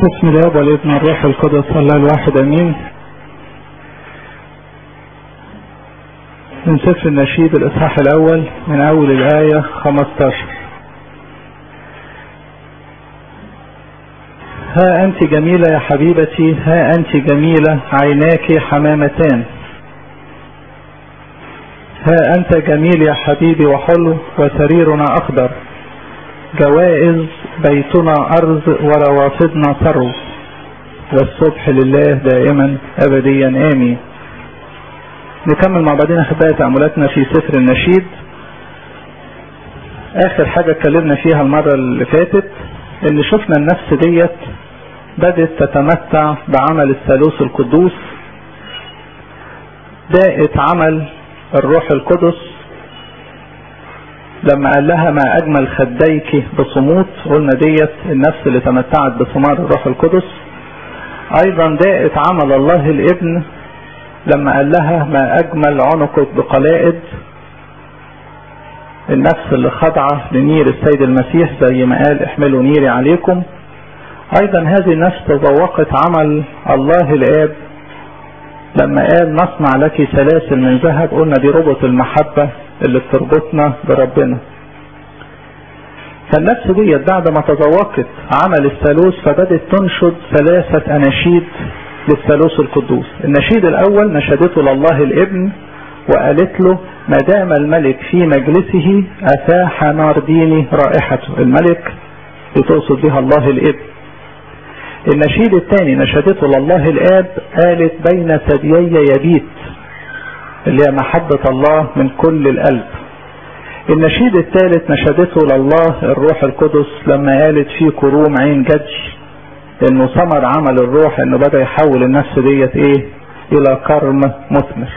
بسم الله والابن الروح القدس الله الواحد امين من سفر النشيد الاصحاح الاول من اول الايه 15 ها انت جميله يا حبيبتي ها انت جميله عيناك حمامتان ها انت جميل يا حبيبي وحلو وسريرنا اخضر جوائز بيتنا أرز وروافدنا ثرو والصبح لله دائما أبديا آمين نكمل مع بعضنا أحبائي تأملاتنا في سفر النشيد آخر حاجة اتكلمنا فيها المرة اللي فاتت إن شفنا النفس ديت بدأت تتمتع بعمل الثالوث القدوس داءت عمل الروح القدس لما قال لها ما اجمل خديك بصموت قلنا ديت النفس اللي تمتعت بثمار الروح القدس ايضا داءت عمل الله الابن لما قال لها ما اجمل عنقك بقلائد النفس اللي خاضعة لنير السيد المسيح زي ما قال احملوا نيري عليكم ايضا هذه النفس تذوقت عمل الله الاب لما قال نصنع لك سلاسل من ذهب قلنا دي ربط المحبة اللي بتربطنا بربنا فالنفس ديت بعد ما تذوقت عمل الثالوث فبدت تنشد ثلاثة أناشيد للثالوث القدوس النشيد الأول نشدته لله الابن وقالت له ما دام الملك في مجلسه أتاح نار ديني رائحته الملك بتقصد بها الله الابن النشيد الثاني نشدته لله الآب قالت بين ثديي يبيت اللي هي محبة الله من كل القلب النشيد الثالث نشدته لله الروح القدس لما قالت في كروم عين جدي انه ثمر عمل الروح انه بدأ يحول النفس ديت ايه الى كرم مثمر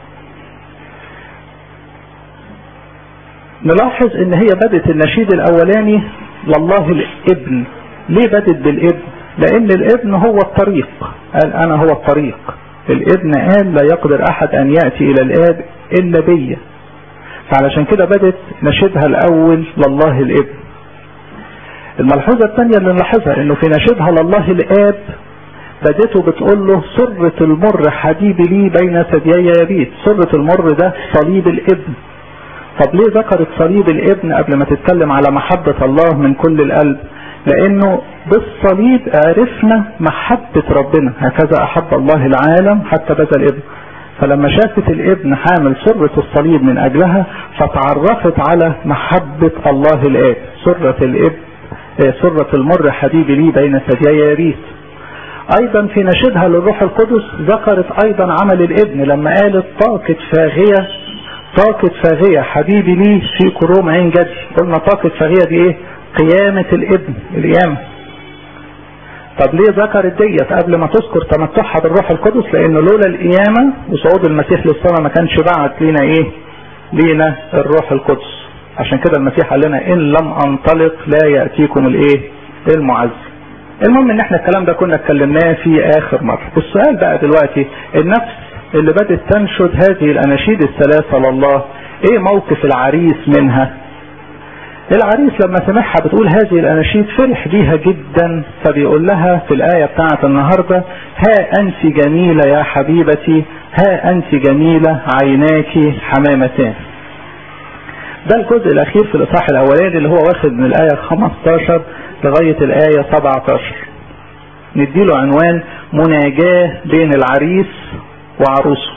نلاحظ ان هي بدت النشيد الاولاني لله الابن ليه بدت بالابن لان الابن هو الطريق قال انا هو الطريق الابن قال لا يقدر احد ان يأتي الى الاب الا بيا فعلشان كده بدت نشدها الاول لله الابن الملحوظة الثانية اللي نلاحظها انه في نشدها لله الاب بدته بتقول له سرة المر حبيبي لي بين ثديي يبيت سرة المر ده صليب الابن طب ليه ذكرت صليب الابن قبل ما تتكلم على محبة الله من كل القلب لانه بالصليب عرفنا محبة ربنا هكذا احب الله العالم حتى بذل ابن فلما شافت الابن حامل سرة الصليب من اجلها فتعرفت على محبة الله الاب سرة الابن سرة المر حبيبي لي بين ثديي يريث ايضا في نشدها للروح القدس ذكرت ايضا عمل الابن لما قالت طاقة فاغية طاقة فاغية حبيبي لي في كروم عين جدي قلنا طاقة فاغية دي ايه قيامة الابن القيامة طب ليه ذكرت ديت قبل ما تذكر تمتعها بالروح القدس لان لولا القيامة وصعود المسيح للسماء ما كانش بعت لينا ايه لينا الروح القدس عشان كده المسيح قال لنا ان لم انطلق لا يأتيكم الايه المعز المهم ان احنا الكلام ده كنا اتكلمناه في اخر مرة السؤال بقى دلوقتي النفس اللي بدت تنشد هذه الاناشيد الثلاثة لله ايه موقف العريس منها العريس لما سمعها بتقول هذه الاناشيد فرح بيها جدا فبيقول لها في الايه بتاعه النهارده ها انت جميله يا حبيبتي ها انت جميله عيناك حمامتان ده الجزء الاخير في الاصحاح الاولاني اللي هو واخد من الايه 15 لغايه الايه 17 نديله عنوان مناجاه بين العريس وعروسه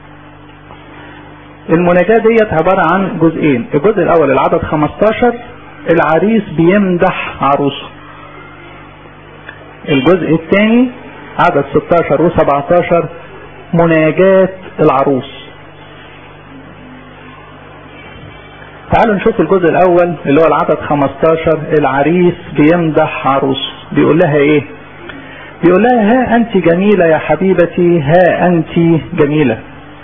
المناجاة ديت عبارة عن جزئين الجزء الاول العدد 15 العريس بيمدح عروسه الجزء الثاني عدد 16 و17 مناجاة العروس تعالوا نشوف الجزء الاول اللي هو العدد 15 العريس بيمدح عروسه بيقول لها ايه بيقول لها ها انت جميلة يا حبيبتي ها انت جميلة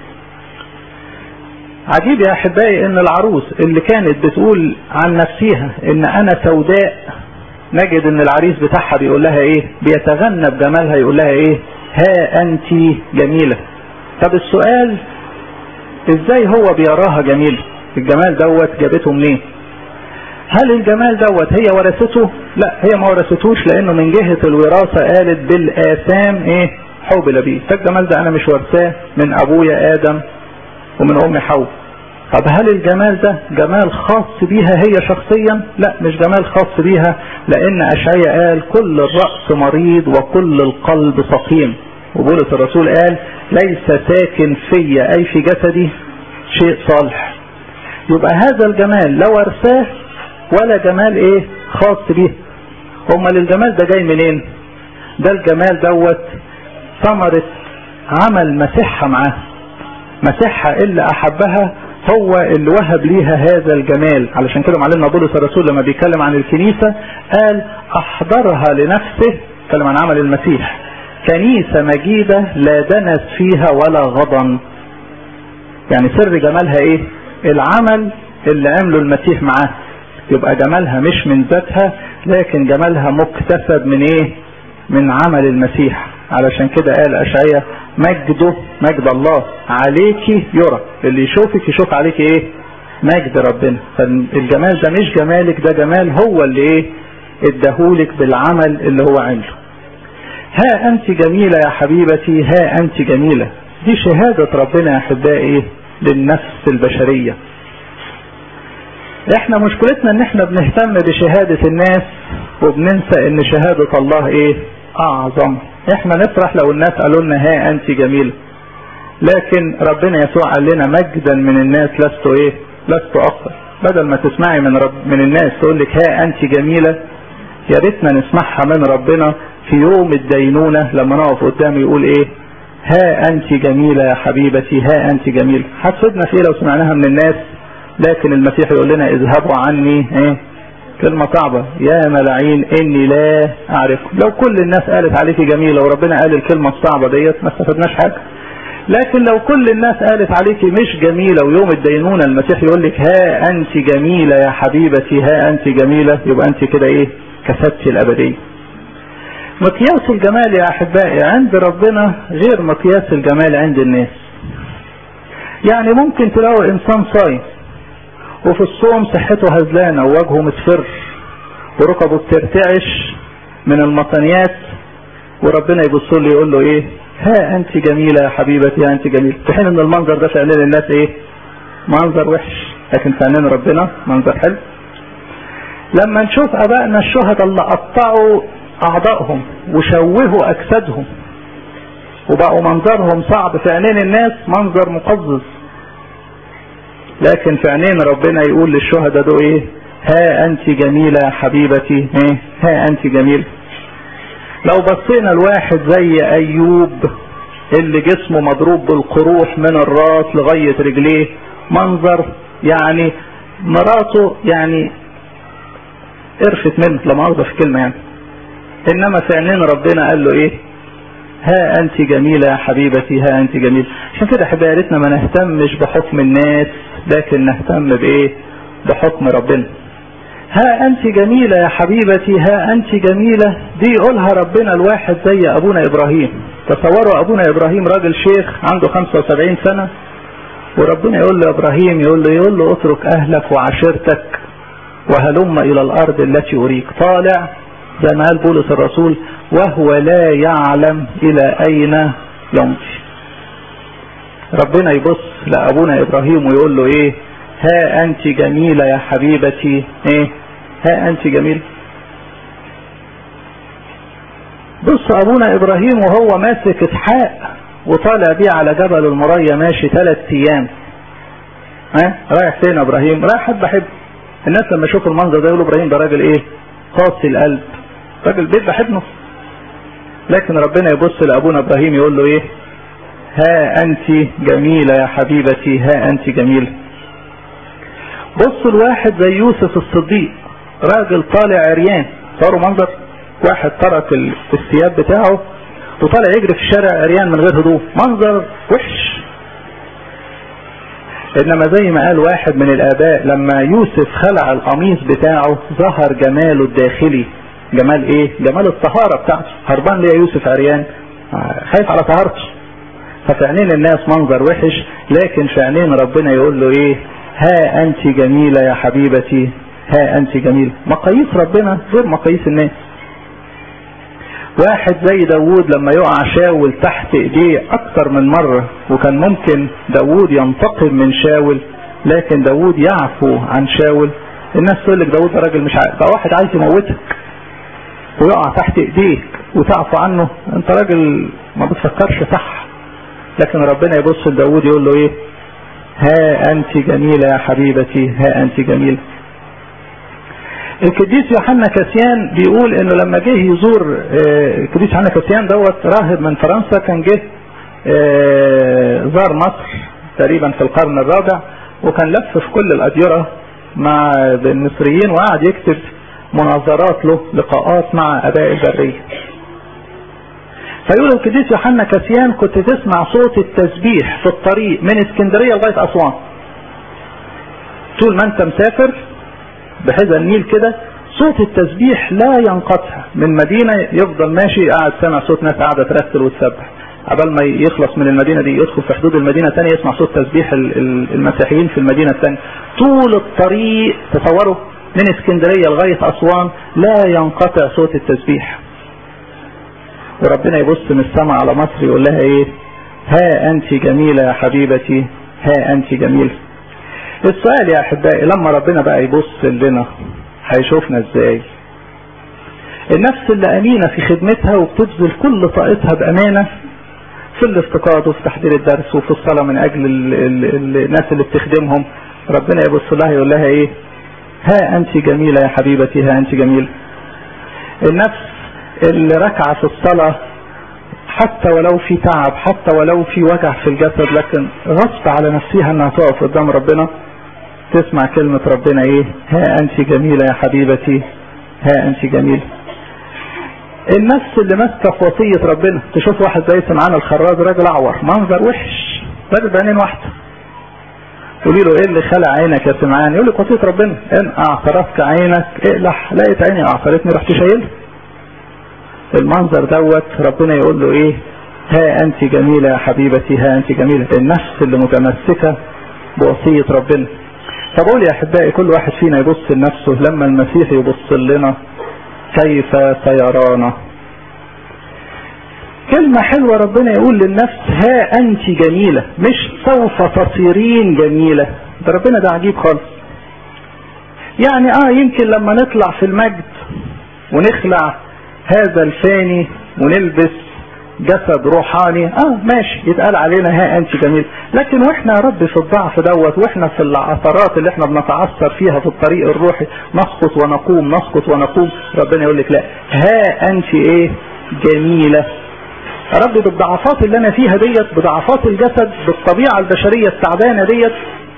عجيب يا احبائي ان العروس اللي كانت بتقول عن نفسها ان انا سوداء نجد ان العريس بتاعها بيقول لها ايه بيتغنى بجمالها يقول لها ايه ها انت جميلة طب السؤال ازاي هو بيراها جميلة الجمال دوت جابته منين هل الجمال دوت هي ورثته لا هي ما ورثتوش لانه من جهة الوراثة قالت بالاثام ايه حوبل بيه فالجمال ده انا مش ورثاه من ابويا ادم ومن امي حواء طب هل الجمال ده جمال خاص بيها هي شخصيا لا مش جمال خاص بيها لان اشعيا قال كل الرأس مريض وكل القلب سقيم وبولس الرسول قال ليس ساكن في اي في جسدي شيء صالح يبقى هذا الجمال لا ورثاه ولا جمال ايه خاص بيه امال الجمال ده جاي منين ده الجمال دوت ثمرة عمل مسحة معاه مسحة اللي احبها هو اللي وهب ليها هذا الجمال علشان كده معلمنا بولس الرسول لما بيتكلم عن الكنيسة قال احضرها لنفسه اتكلم عن عمل المسيح كنيسة مجيدة لا دنس فيها ولا غضن يعني سر جمالها ايه العمل اللي عمله المسيح معاه يبقى جمالها مش من ذاتها لكن جمالها مكتسب من ايه من عمل المسيح علشان كده قال اشعيا مجده مجد الله عليكي يرى اللي يشوفك يشوف عليك ايه مجد ربنا فالجمال ده مش جمالك ده جمال هو اللي ايه اداهولك بالعمل اللي هو عمله ها انت جميلة يا حبيبتي ها انت جميلة دي شهادة ربنا يا احبائي للنفس البشرية احنا مشكلتنا ان احنا بنهتم بشهادة الناس وبننسى ان شهادة الله ايه اعظم احنا نفرح لو الناس قالوا لنا ها انت جميلة لكن ربنا يسوع قال لنا مجدا من الناس لست ايه لست اكثر بدل ما تسمعي من رب من الناس تقول لك ها انت جميلة يا ريتنا نسمعها من ربنا في يوم الدينونة لما نقف قدامه يقول ايه ها انت جميلة يا حبيبتي ها انت جميلة هتفيدنا في ايه لو سمعناها من الناس لكن المسيح يقول لنا اذهبوا عني ايه كلمة صعبة يا ملاعين اني لا اعرفكم لو كل الناس قالت عليك جميلة وربنا قال الكلمة الصعبة ديت ما استفدناش حاجة لكن لو كل الناس قالت عليك مش جميلة ويوم الدينونة المسيح يقول لك ها انت جميلة يا حبيبتي ها انت جميلة يبقى انت كده ايه كسبتي الابدية مقياس الجمال يا احبائي عند ربنا غير مقياس الجمال عند الناس يعني ممكن تلاقوا انسان صايم وفي الصوم صحته هزلانة ووجهه مصفر وركبه بترتعش من المطنيات وربنا يبص له يقول له ايه ها انت جميلة يا حبيبتي ها انت جميلة في حين ان المنظر ده في عينين الناس ايه منظر وحش لكن في عينين ربنا منظر حلو لما نشوف ابائنا الشهداء اللي قطعوا اعضائهم وشوهوا اجسادهم وبقوا منظرهم صعب في عينين الناس منظر مقزز لكن في عينين ربنا يقول للشهداء دول ايه ها انت جميلة يا حبيبتي ايه ها انت جميلة لو بصينا لواحد زي ايوب اللي جسمه مضروب بالقروح من الراس لغاية رجليه منظر يعني مراته يعني قرفت منه لما اخذ في كلمة يعني انما في عينين ربنا قال له ايه ها انت جميلة يا حبيبتي ها انت جميلة عشان كده حبايبتنا ما نهتمش بحكم الناس لكن نهتم بايه بحكم ربنا ها انت جميلة يا حبيبتي ها انت جميلة دي يقولها ربنا الواحد زي ابونا ابراهيم تصوروا ابونا ابراهيم راجل شيخ عنده 75 سنة وربنا يقول له ابراهيم يقول له يقول له اترك اهلك وعشيرتك وهلم الى الارض التي اريك طالع زي ما قال بولس الرسول وهو لا يعلم الى اين يمضي ربنا يبص لابونا ابراهيم ويقول له ايه ها انت جميلة يا حبيبتي ايه ها انت جميلة بص ابونا ابراهيم وهو ماسك اسحاق وطالع بيه على جبل المريا ماشي ثلاث ايام ها رايح فين ابراهيم رايح حد بحب الناس لما يشوفوا المنظر ده يقولوا ابراهيم ده راجل ايه قاسي القلب راجل بيذبح ابنه لكن ربنا يبص لابونا ابراهيم يقول له ايه ها انت جميلة يا حبيبتي ها انت جميلة بص الواحد زي يوسف الصديق راجل طالع عريان صاروا منظر واحد ترك الثياب بتاعه وطالع يجري في الشارع عريان من غير هدوم منظر وحش انما زي ما قال واحد من الاباء لما يوسف خلع القميص بتاعه ظهر جماله الداخلي جمال ايه جمال الطهارة بتاعته هربان ليه يوسف عريان خايف على طهارته ففي عينين الناس منظر وحش لكن في عينين ربنا يقول له ايه ها انت جميلة يا حبيبتي ها انت جميلة مقاييس ربنا غير مقاييس الناس واحد زي داوود لما يقع شاول تحت ايديه اكتر من مرة وكان ممكن داوود ينتقم من شاول لكن داوود يعفو عن شاول الناس تقول لك داوود ده راجل مش عارف ده واحد عايز يموتك ويقع تحت ايديك وتعفو عنه انت راجل ما بتفكرش صح لكن ربنا يبص لداوود يقول له ايه ها انت جميلة يا حبيبتي ها انت جميلة القديس يوحنا كاسيان بيقول انه لما جه يزور القديس يوحنا كاسيان دوت راهب من فرنسا كان جه زار مصر تقريبا في القرن الرابع وكان لف في كل الاديره مع المصريين وقعد يكتب مناظرات له لقاءات مع اباء البريه فيقول القديس يوحنا كاسيان كنت تسمع صوت التسبيح في الطريق من اسكندريه لغايه اسوان طول ما انت مسافر بحذا النيل كده صوت التسبيح لا ينقطع من مدينة يفضل ماشي قاعد سامع صوت ناس قاعدة ترتل وتسبح قبل ما يخلص من المدينة دي يدخل في حدود المدينة الثانية يسمع صوت تسبيح المسيحيين في المدينة الثانية طول الطريق تصوروا من اسكندرية لغاية أسوان لا ينقطع صوت التسبيح وربنا يبص من السماء على مصر يقول لها ايه ها انت جميلة يا حبيبتي ها انت جميلة السؤال يا احبائي لما ربنا بقى يبص لنا هيشوفنا ازاي النفس اللي امينة في خدمتها وبتبذل كل طاقتها بامانة في الافتقاد وفي تحضير الدرس وفي الصلاة من اجل ال ال ال الناس اللي بتخدمهم ربنا يبص لها يقول لها ايه ها انت جميلة يا حبيبتي ها انت جميلة النفس اللي ركع في الصلاة حتى ولو في تعب حتى ولو في وجع في الجسد لكن غصب على نفسها انها تقف قدام ربنا تسمع كلمة ربنا ايه ها انت جميلة يا حبيبتي ها انت جميلة النفس اللي ماسكه في وصية ربنا تشوف واحد زي سمعان الخراج راجل اعور منظر وحش راجل بعينين واحدة تقولي له ايه اللي خلع عينك يا سمعان يقول لك وصية ربنا ان اعترتك عينك اقلح لقيت عيني اعترتني رحت شايلها المنظر دوت ربنا يقول له ايه ها انت جميلة يا حبيبتي ها انت جميلة النفس اللي متمسكة بوصية ربنا فبقول يا احبائي كل واحد فينا يبص لنفسه لما المسيح يبص لنا كيف سيرانا كلمة حلوة ربنا يقول للنفس ها انت جميلة مش سوف تصيرين جميلة ده ربنا ده عجيب خالص يعني اه يمكن لما نطلع في المجد ونخلع هذا الفاني ونلبس جسد روحاني اه ماشي يتقال علينا ها انت جميل لكن واحنا يا رب في الضعف دوت واحنا في العثرات اللي احنا بنتعثر فيها في الطريق الروحي نسقط ونقوم نسقط ونقوم ربنا يقول لك لا ها انت ايه جميله يا رب بالضعفات اللي انا فيها ديت بضعفات الجسد بالطبيعه البشريه التعبانه ديت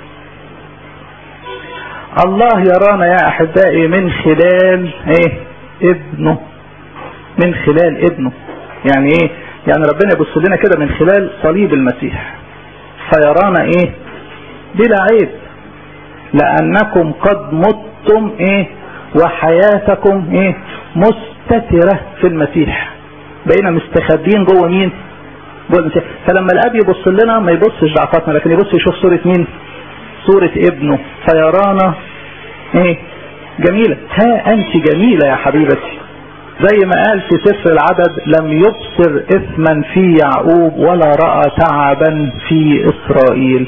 الله يرانا يا احبائي من خلال ايه ابنه من خلال ابنه يعني ايه يعني ربنا يبص لنا كده من خلال صليب المسيح فيرانا ايه بلا عيب لانكم قد متم ايه وحياتكم ايه مستترة في المسيح بقينا مستخبين جوه مين جوه المسيح فلما الاب يبص لنا ما يبصش ضعفاتنا لكن يبص يشوف صورة مين صورة ابنه فيرانا ايه جميلة ها انت جميلة يا حبيبتي زي ما قال في سفر العدد لم يبصر اثما في يعقوب ولا رأى تعبا في اسرائيل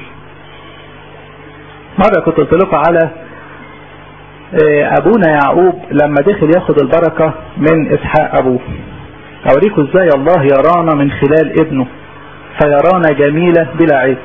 مرة كنت قلت لكم على ابونا يعقوب لما دخل ياخد البركة من اسحاق ابوه اوريكم ازاي الله يرانا من خلال ابنه فيرانا جميلة بلا عيب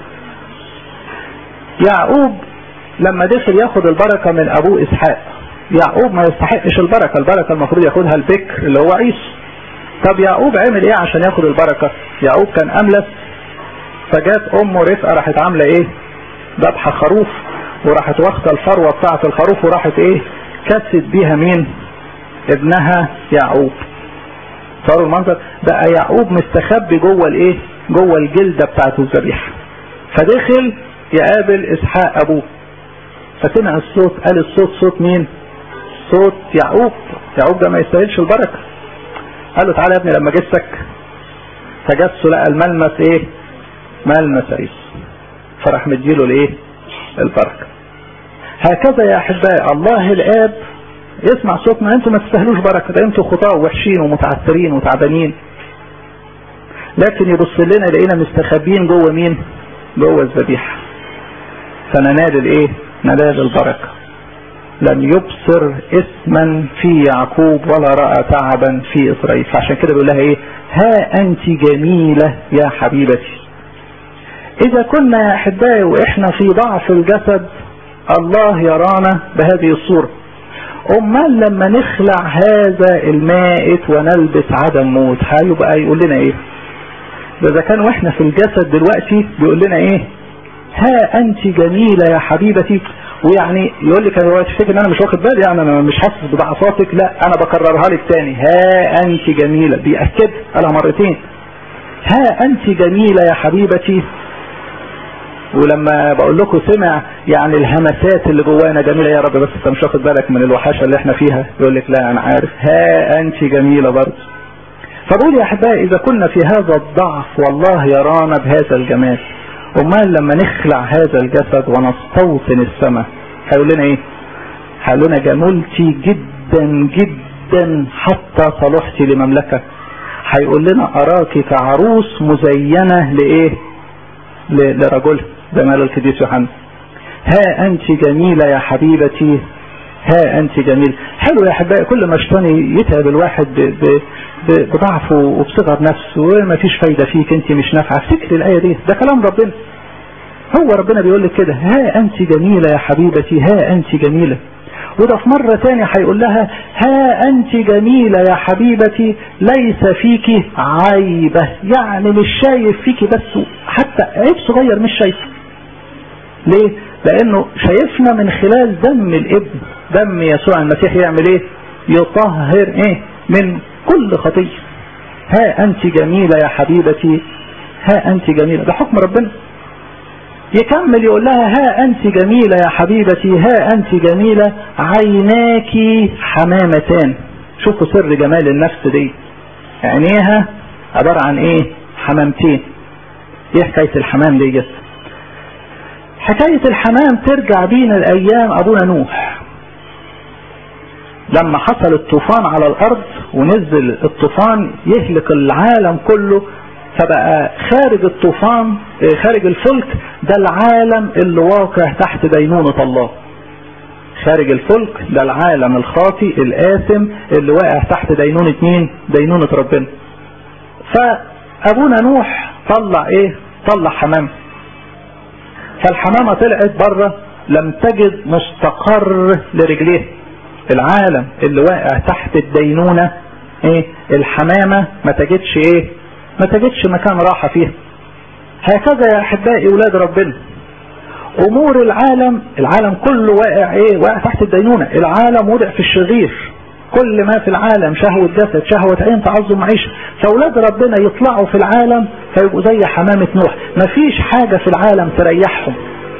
يعقوب لما دخل ياخد البركة من ابوه اسحاق يعقوب ما يستحقش البركة البركة المفروض ياخدها البكر اللي هو عيسو طب يعقوب عمل ايه عشان ياخد البركة يعقوب كان املس فجات امه رفقة راحت عاملة ايه ذبحة خروف وراحت واخدة الفروة بتاعة الخروف وراحت ايه كست بيها مين ابنها يعقوب صاروا المنظر بقى يعقوب مستخبي جوه الايه جوه الجلدة بتاعة الذبيحة فدخل يقابل اسحاق ابوه فسمع الصوت قال الصوت صوت مين صوت يعقوب يعقوب ده ما يستاهلش البركة قال له تعالى يا ابني لما جسك فجسه لقى الملمس ايه ملمس عيسى فراح مديله الايه البركة هكذا يا احبائي الله الاب يسمع صوتنا انتوا ما تستاهلوش بركه ده انتوا خطاه وحشين ومتعثرين وتعبانين لكن يبص لنا لقينا مستخبين جوه مين جوه الذبيحه فننال الايه ننال البركه لم يبصر اسما في يعقوب ولا راى تعبا في اسرائيل فعشان كده بيقول لها ايه ها انت جميله يا حبيبتي اذا كنا يا احبائي واحنا في ضعف الجسد الله يرانا بهذه الصوره امال لما نخلع هذا المائت ونلبس عدم موت هيبقى يقول لنا ايه ده اذا كان واحنا في الجسد دلوقتي بيقول لنا ايه ها انت جميله يا حبيبتي ويعني يقول لك انا تفتكر ان انا مش واخد بالي يعني انا مش حاسس بضعفاتك لا انا بكررها لك تاني ها انت جميله بيأكد قالها مرتين ها انت جميله يا حبيبتي ولما بقول لكم سمع يعني الهمسات اللي جوانا جميله يا رب بس انت مش واخد بالك من الوحاشه اللي احنا فيها يقول لك لا انا عارف ها انت جميله برضه فبقول يا احبائي اذا كنا في هذا الضعف والله يرانا بهذا الجمال امال لما نخلع هذا الجسد ونستوطن السماء هيقول لنا ايه هيقول لنا جملتي جدا جدا حتى صلحتي لمملكه هيقول لنا اراك كعروس مزينه لايه لرجل زي ما قال القديس يوحنا ها انت جميله يا حبيبتي ها انت جميل حلو يا احبائي كل ما اشتني يتعب الواحد بضعفه وبصغر نفسه وما فيش فايده فيك انت مش نافعه افتكري الايه دي ده كلام ربنا هو ربنا بيقول لك كده ها انت جميله يا حبيبتي ها انت جميله وده في مرة تانية هيقول لها ها انت جميلة يا حبيبتي ليس فيك عيبة يعني مش شايف فيك بس حتى عيب صغير مش شايفه ليه لانه شايفنا من خلال دم الابن دم يسوع المسيح يعمل ايه يطهر ايه من كل خطية ها انت جميلة يا حبيبتي ها انت جميلة ده حكم ربنا يكمل يقول لها ها انت جميلة يا حبيبتي ها انت جميلة عيناك حمامتان شوفوا سر جمال النفس دي عينيها عبارة عن ايه حمامتين ايه حكاية الحمام دي جت حكاية الحمام ترجع بينا الايام ابونا نوح لما حصل الطوفان على الارض ونزل الطوفان يهلك العالم كله فبقى خارج الطوفان خارج الفلك ده العالم اللي واقع تحت دينونة الله خارج الفلك ده العالم الخاطئ الآثم اللي واقع تحت دينونة مين دينونة ربنا فأبونا نوح طلع ايه طلع حمام فالحمامة طلعت بره لم تجد مستقر لرجليه العالم اللي واقع تحت الدينونة ايه الحمامة ما تجدش ايه ما تجدش مكان راحة فيها هكذا يا احبائي اولاد ربنا امور العالم العالم كله واقع ايه واقع تحت الدينونة العالم وضع في الشرير كل ما في العالم شهوة جسد شهوة عين تعظم معيشة فاولاد ربنا يطلعوا في العالم فيبقوا زي حمامة نوح مفيش حاجة في العالم تريحهم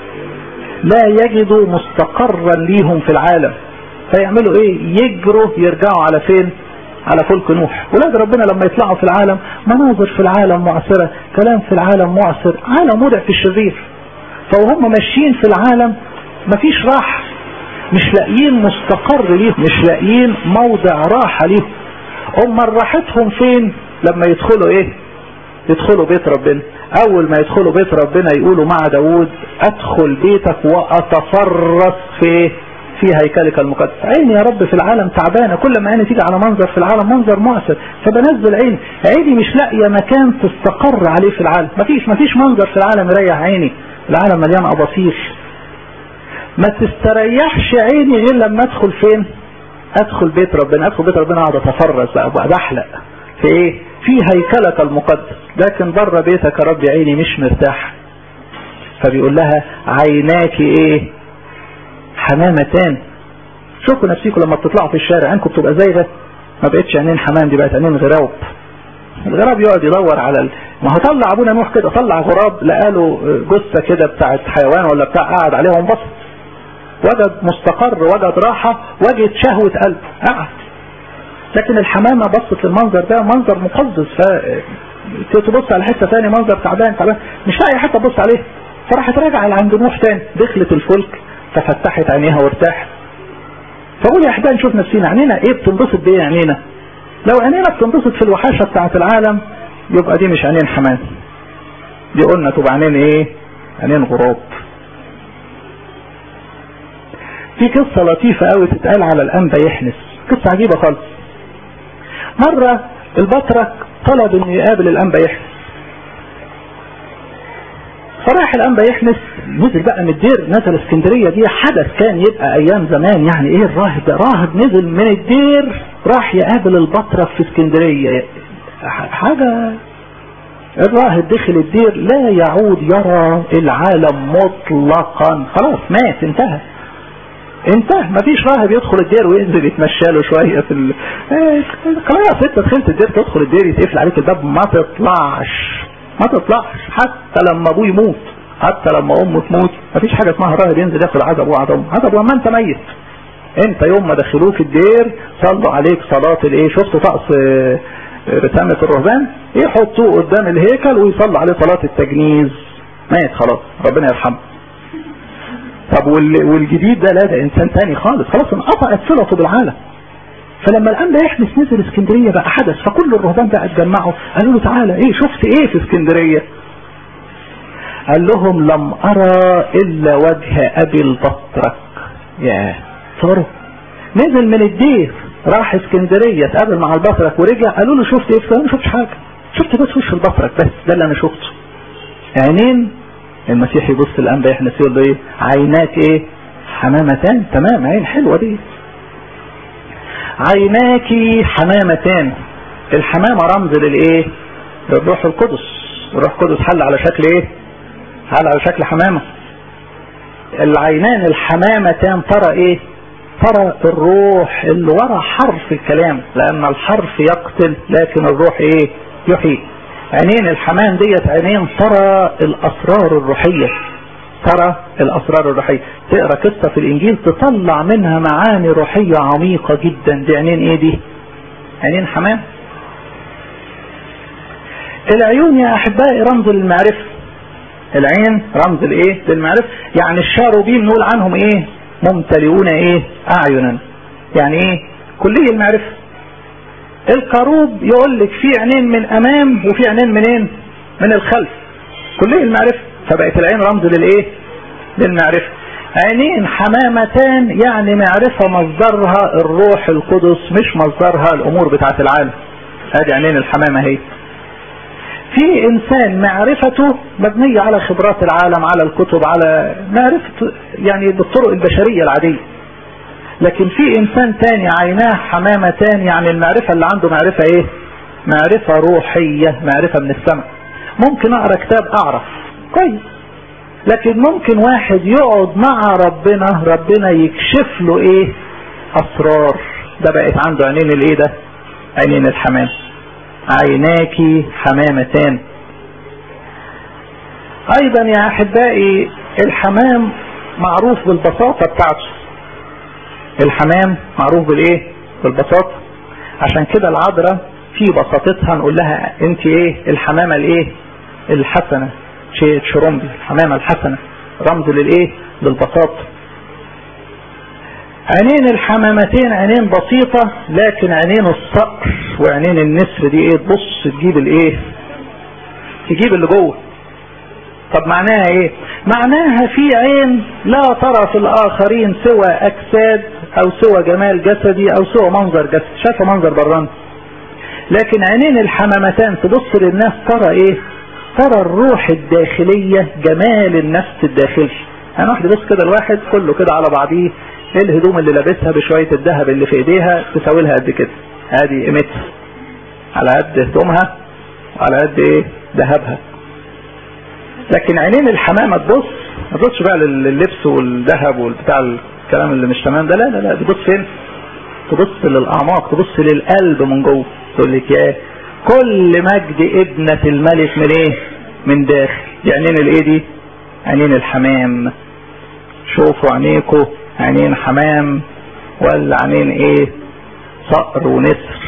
لا يجدوا مستقرا ليهم في العالم فيعملوا ايه يجروا يرجعوا على فين على فلك نوح ولاد ربنا لما يطلعوا في العالم مناظر في العالم معصرة كلام في العالم معصر عالم وضع في الشرير فوهم ماشيين في العالم مفيش راحة مش لاقيين مستقر ليهم مش لاقيين موضع راحة ليهم امال راحتهم فين لما يدخلوا ايه يدخلوا بيت ربنا اول ما يدخلوا بيت ربنا يقولوا مع داود ادخل بيتك واتفرس في في هيكلك المقدس عيني يا رب في العالم تعبانه كل ما عيني تيجي على منظر في العالم منظر مؤثر فبنزل عيني عيني مش لاقيه مكان تستقر عليه في العالم مفيش مفيش منظر في العالم يريح عيني العالم مليان اباطيل ما تستريحش عيني غير لما ادخل فين ادخل بيت ربنا ادخل بيت ربنا اقعد اتفرس بقى بقى بحلق في ايه في هيكلك المقدس لكن بره بيتك يا رب عيني مش مرتاح فبيقول لها عيناك ايه حمامتان شوفوا نفسيكم لما بتطلعوا في الشارع عينكم بتبقى زي ده ما بقتش عينين حمام دي بقت عينين غراب الغراب يقعد يدور على ال... ما هو طلع ابونا نوح كده طلع غراب لقى له جثه كده بتاعت حيوان ولا بتاع قعد عليها وانبسط وجد مستقر وجد راحه وجد شهوه قلب قعد لكن الحمامه بصت للمنظر ده منظر مقزز ف تبص على حته ثانيه منظر تعبان تعبان مش لاقي حته تبص عليه فراحت راجعه عند نوح تاني دخلت الفلك ففتحت عينيها وارتاحت فقول يا احبائي نشوف نفسينا عينينا ايه بتنبسط بايه عينينا لو عينينا بتنبسط في الوحاشة بتاعت العالم يبقى دي مش عينين حماس دي قلنا تبقى عينين ايه عينين غراب في قصة لطيفة قوي تتقال على الانبا يحنس قصة عجيبة خالص مرة البطرك طلب انه يقابل الانبا يحنس فراح الانبا يحنس نزل بقى من الدير نزل اسكندريه دي حدث كان يبقى ايام زمان يعني ايه الراهب ده راهب نزل من الدير راح يقابل البطرك في اسكندريه حاجه الراهب دخل الدير لا يعود يرى العالم مطلقا خلاص مات انتهى انتهى مفيش راهب يدخل الدير وينزل يتمشى له شويه في ال... خلاص انت دخلت الدير تدخل الدير يتقفل عليك الباب ما تطلعش ما تطلعش حتى لما ابوه يموت حتى لما امه تموت مفيش حاجه اسمها راهب ينزل ياخد عزب وعد امه عزب وما انت ميت انت يوم ما دخلوك الدير صلوا عليك صلاه الايه شفتوا طقس رسامه الرهبان يحطوه قدام الهيكل ويصلوا عليه صلاه التجنيز مات خلاص ربنا يرحمه طب والجديد ده لا ده انسان تاني خالص خلاص انقطعت صلته بالعالم فلما الان ده يحدث نزل اسكندريه بقى حدث فكل الرهبان بقى اتجمعوا قالوا له تعالى ايه شفت ايه في اسكندريه قال لهم لم ارى الا وجه ابي البطرك يا صاروا نزل من الدير راح اسكندريه اتقابل مع البطرك ورجع قالوا له شفت ايه فانا ما شفتش حاجه شفت بس وش البطرك بس ده اللي انا شفته عينين المسيح يبص الانبا يحنس يقول له ايه عيناك ايه حمامتان تمام عين حلوه دي عيناك حمامتان الحمامة رمز للايه للروح القدس الروح القدس حل على شكل ايه حل على شكل حمامة العينان الحمامتان ترى ايه ترى الروح اللي ورا حرف الكلام لان الحرف يقتل لكن الروح ايه يحيي عينين الحمام ديت عينين ترى الاسرار الروحيه ترى الاسرار الروحيه تقرا قصه في الانجيل تطلع منها معاني روحيه عميقه جدا دي عينين ايه دي عينين حمام العيون يا احبائي رمز للمعرفه العين رمز الايه للمعرفه يعني الشاروبين نقول عنهم ايه ممتلئون ايه اعينا يعني ايه كلية المعرفة الكروب يقول لك في عينين من امام وفي عينين منين من الخلف كلية المعرفة فبقت العين رمز للايه للمعرفة عينين حمامتان يعني معرفة مصدرها الروح القدس مش مصدرها الامور بتاعت العالم هذه عينين الحمامة هي في انسان معرفته مبنية على خبرات العالم على الكتب على معرفة يعني بالطرق البشرية العادية لكن في انسان تاني عيناه حمامتان يعني المعرفة اللي عنده معرفة ايه معرفة روحية معرفة من السماء ممكن اقرا كتاب اعرف كويس لكن ممكن واحد يقعد مع ربنا ربنا يكشف له ايه اسرار ده بقت عنده عينين الايه ده عينين الحمام عيناك حمامتان ايضا يا احبائي الحمام معروف بالبساطة بتاعته الحمام معروف بالايه بالبساطة عشان كده العذراء في بساطتها نقول لها انت ايه الحمامة الايه الحسنة شيء شرمبي الحمامة الحسنة رمز للايه للبساطة عينين الحمامتين عينين بسيطة لكن عينين الصقر وعينين النسر دي ايه تبص تجيب الايه تجيب اللي جوه طب معناها ايه معناها في عين لا ترى في الاخرين سوى اجساد او سوى جمال جسدي او سوى منظر جسد شايفه منظر براني لكن عينين الحمامتان تبص للناس ترى ايه ترى الروح الداخلية جمال النفس الداخلي يعني واحد يبص كده الواحد كله كده على بعضيه ايه الهدوم اللي لابسها بشوية الذهب اللي في ايديها تساوي لها قد كده ادي قيمتها على قد هدومها وعلى قد ايه ذهبها لكن عينين الحمامة تبص ما تبصش بقى لللبس والذهب والبتاع الكلام اللي مش تمام ده لا لا لا تبص فين تبص للاعماق تبص للقلب من جوه تقول لك يا كل مجد ابنة الملك من ايه من داخل دي عينين الايه دي عينين الحمام شوفوا عينيكوا عينين حمام ولا عينين ايه صقر ونسر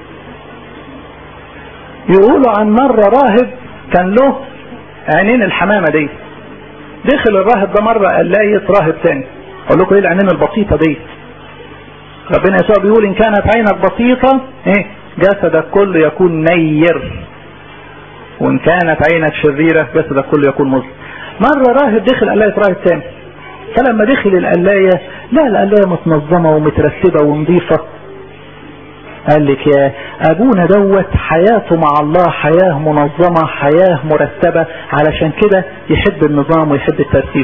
يقولوا عن مرة راهب كان له عينين الحمامة دي دخل الراهب ده مرة قال لا راهب تاني اقول لكم ايه العينين البسيطه دي ربنا يسوع بيقول ان كانت عينك بسيطه ايه جسدك كله يكون نير وان كانت عينك شريره جسدك كله يكون مظلم مره راهب دخل قلايه راهب تاني فلما دخل القلايه لا القلايه متنظمه ومترتبه ونظيفه قال لك يا ابونا دوت حياته مع الله حياة منظمة حياة مرتبة علشان كده يحب النظام ويحب الترتيب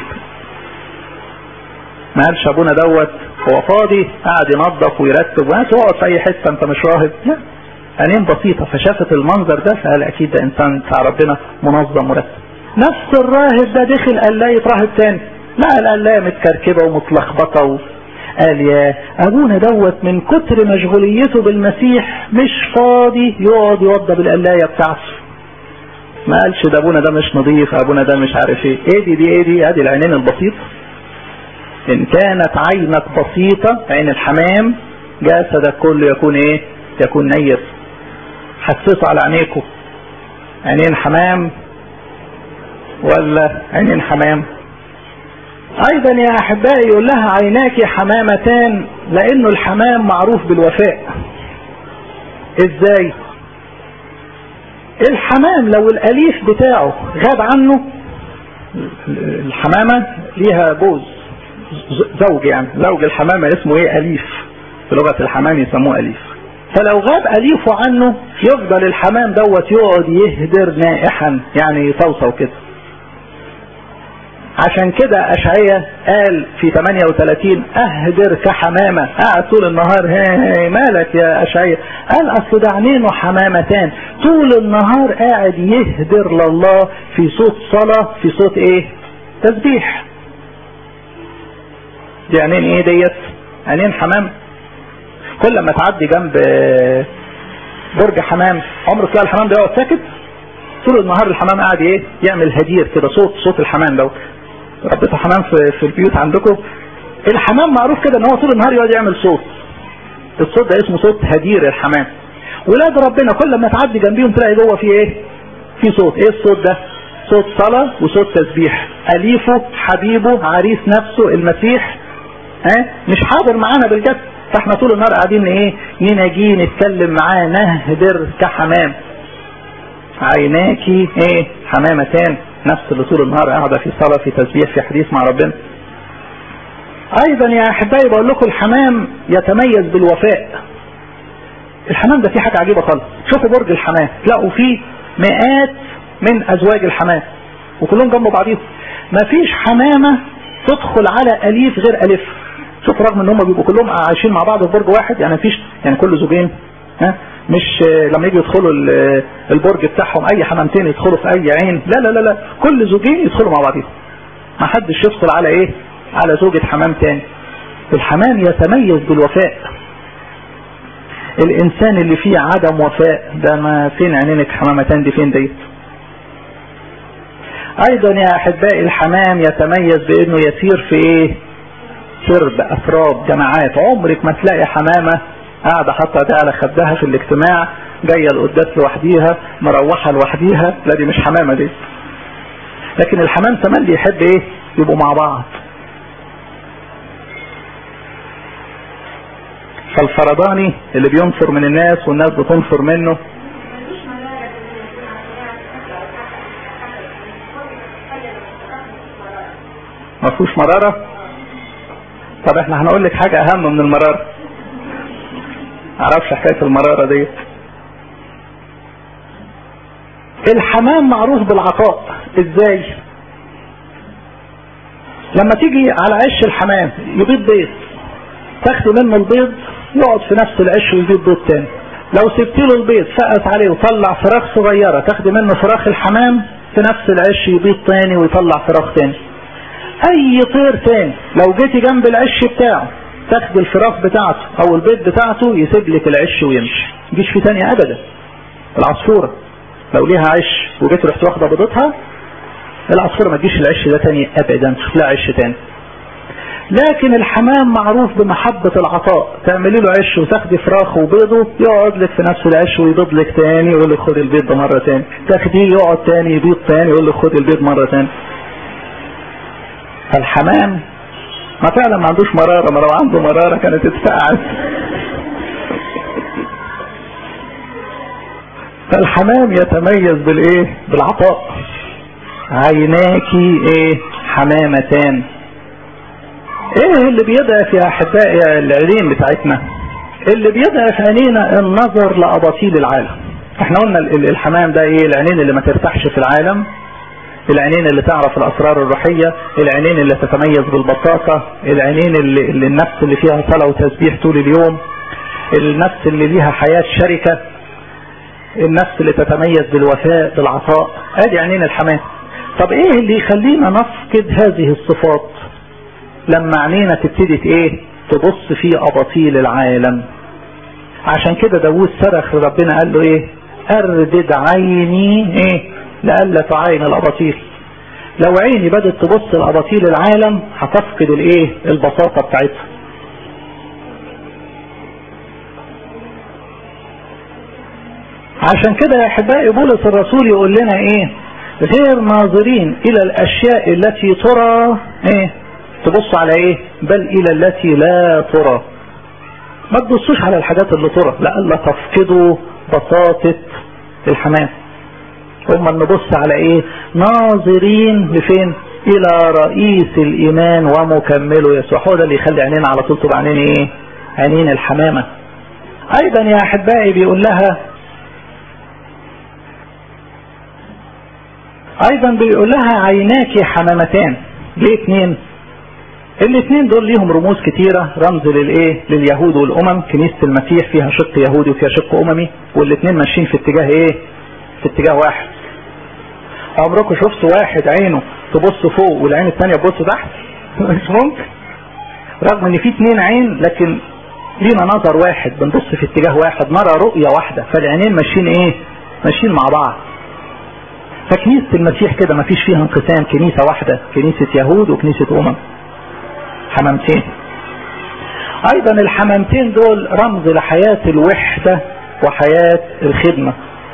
ما قالش ابونا دوت هو فاضي قاعد ينظف ويرتب وانت اقعد في اي حته انت مش راهب لا عينين بسيطه فشافت المنظر ده فقال اكيد ده انسان بتاع ربنا منظم مرتب نفس الراهب ده دخل قلايه راهب تاني لا القلايه متكركبه ومتلخبطه و... قال يا ابونا دوت من كتر مشغوليته بالمسيح مش فاضي يقعد يوضب القلايه بتاعته ما قالش ده ابونا ده مش نظيف ابونا ده مش عارف ايه ايه دي دي ايه دي ادي العينين البسيطه ان كانت عينك بسيطة عين الحمام جسدك كله يكون ايه يكون نير حسسوا على عينيكم عينين حمام ولا عينين حمام ايضا يا احبائي يقول لها عيناك حمامتان لانه الحمام معروف بالوفاء ازاي الحمام لو الاليف بتاعه غاب عنه الحمامة ليها جوز زوج يعني زوج الحمامة اسمه ايه اليف في لغة الحمام يسموه اليف فلو غاب اليفه عنه يفضل الحمام دوت يقعد يهدر نائحا يعني يصوصو كده عشان كده اشعية قال في 38 اهدر كحمامة قاعد طول النهار هي مالك يا اشعية قال اصل ده عينينه حمامتان طول النهار قاعد يهدر لله في صوت صلاة في صوت ايه تسبيح دي عينين ايه ديت عينين حمام كل ما تعدي جنب برج حمام عمرك تلاقي الحمام ده يقعد ساكت طول النهار الحمام قاعد ايه يعمل هدير كده صوت صوت الحمام دوت ربيتوا حمام في, في البيوت عندكم الحمام معروف كده ان هو طول النهار يقعد يعمل صوت الصوت ده اسمه صوت هدير الحمام ولاد ربنا كل ما تعدي جنبيهم تلاقي جوه في ايه في صوت ايه الصوت ده صوت صلاة وصوت تسبيح أليفه حبيبه عريس نفسه المسيح ها مش حاضر معانا بالجد فاحنا طول النهار قاعدين ايه نناجيه نتكلم معاه نهدر كحمام عيناكي ايه حمامتان نفس اللي طول النهار قاعدة في صلاة في تسبيح في حديث مع ربنا ايضا يا احبائي بقول لكم الحمام يتميز بالوفاء الحمام ده فيه حاجة عجيبة خالص شوفوا برج الحمام تلاقوا فيه مئات من ازواج الحمام وكلهم جنب بعضيهم مفيش حمامة تدخل على اليف غير الف شوف رغم ان هم بيبقوا كلهم عايشين مع بعض في برج واحد يعني مفيش يعني كل زوجين ها مش لما يجي يدخلوا البرج بتاعهم اي حمامتين يدخلوا في اي عين لا لا لا لا كل زوجين يدخلوا مع بعضهم ما حدش يفصل على ايه على زوجة حمام تاني الحمام يتميز بالوفاء الانسان اللي فيه عدم وفاء ده ما فين عينينك حمامتان دي فين ديت ايضا يا احبائي الحمام يتميز بانه يسير في ايه سرب افراد جماعات عمرك ما تلاقي حمامة قاعدة حاطة ده على خدها في الاجتماع جاية القداس لوحديها مروحة لوحديها لا دي مش حمامة دي لكن الحمام تملي يحب ايه يبقوا مع بعض فالفرداني اللي بينفر من الناس والناس بتنفر منه ما فيهوش مرارة طب احنا هنقول لك حاجة اهم من المرارة عرفش حكاية المرارة دي الحمام معروف بالعطاء ازاي لما تيجي على عش الحمام يبيض بيض تاخدي منه البيض يقعد في نفس العش ويبيض بيض تاني لو سبت له البيض سقط عليه وطلع فراخ صغيرة تاخدي منه فراخ الحمام في نفس العش يبيض تاني ويطلع فراخ تاني اي طير تاني لو جيتي جنب العش بتاعه تاخد الفراخ بتاعته او البيض بتاعته يسيب لك العش ويمشي مجيش في تاني ابدا العصفورة لو ليها عش وجيت رحت واخده بيضتها العصفورة ما تجيش العش ده تاني ابدا تشوف لها عش تاني لكن الحمام معروف بمحبة العطاء تعملي له عش وتاخدي فراخ وبيضه يقعد لك في نفس العش ويبيض لك تاني يقول لك خد البيض ده مرة تاني تاخديه يقعد تاني يبيض تاني يقول لك خد البيض مرة تاني فالحمام ما فعلا ما عندوش مرارة ما لو عنده مرارة كانت اتفقعت فالحمام يتميز بالايه بالعطاء عيناكي ايه حمامتان ايه اللي بيضعف يا احبائي العينين بتاعتنا اللي بيضعف عينينا النظر لاباطيل العالم احنا قلنا الحمام ده ايه العينين اللي ما ترتاحش في العالم العينين اللي تعرف الاسرار الروحية العينين اللي تتميز بالبساطة العينين اللي, اللي النفس اللي فيها صلاة وتسبيح طول اليوم النفس اللي ليها حياة شركة النفس اللي تتميز بالوفاء بالعطاء ادي عينين الحمام طب ايه اللي يخلينا نفقد هذه الصفات لما عينينا تبتدي ايه تبص في اباطيل العالم عشان كده داوود صرخ ربنا قال له ايه اردد عيني ايه لألا تعاين الاباطيل لو عيني بدت تبص لاباطيل العالم هتفقد الايه البساطة بتاعتها عشان كده يا احبائي بولس الرسول يقول لنا ايه غير ناظرين الى الاشياء التي ترى ايه تبص على ايه بل الى التي لا ترى ما تبصوش على الحاجات اللي ترى لألا تفقدوا بساطة الحمام هم نبص على ايه ناظرين لفين الى رئيس الايمان ومكمله يسوع هو ده اللي يخلي عينينا على طول تبقى عينين ايه عينين الحمامة ايضا يا احبائي بيقول لها ايضا بيقول لها عيناك حمامتان ليه اتنين الاثنين دول ليهم رموز كتيرة رمز للايه لليهود والامم كنيسة المسيح فيها شق يهودي وفيها شق اممي والاثنين ماشيين في اتجاه ايه في اتجاه واحد عمركم شفتوا واحد عينه تبص فوق والعين الثانية تبص تحت مش ممكن رغم ان في اثنين عين لكن لينا نظر واحد بنبص في اتجاه واحد نرى رؤية واحدة فالعينين ماشيين ايه ماشيين مع بعض فكنيسة المسيح كده ما فيش فيها انقسام كنيسة واحدة كنيسة يهود وكنيسة امم حمامتين ايضا الحمامتين دول رمز لحياة الوحدة وحياة الخدمة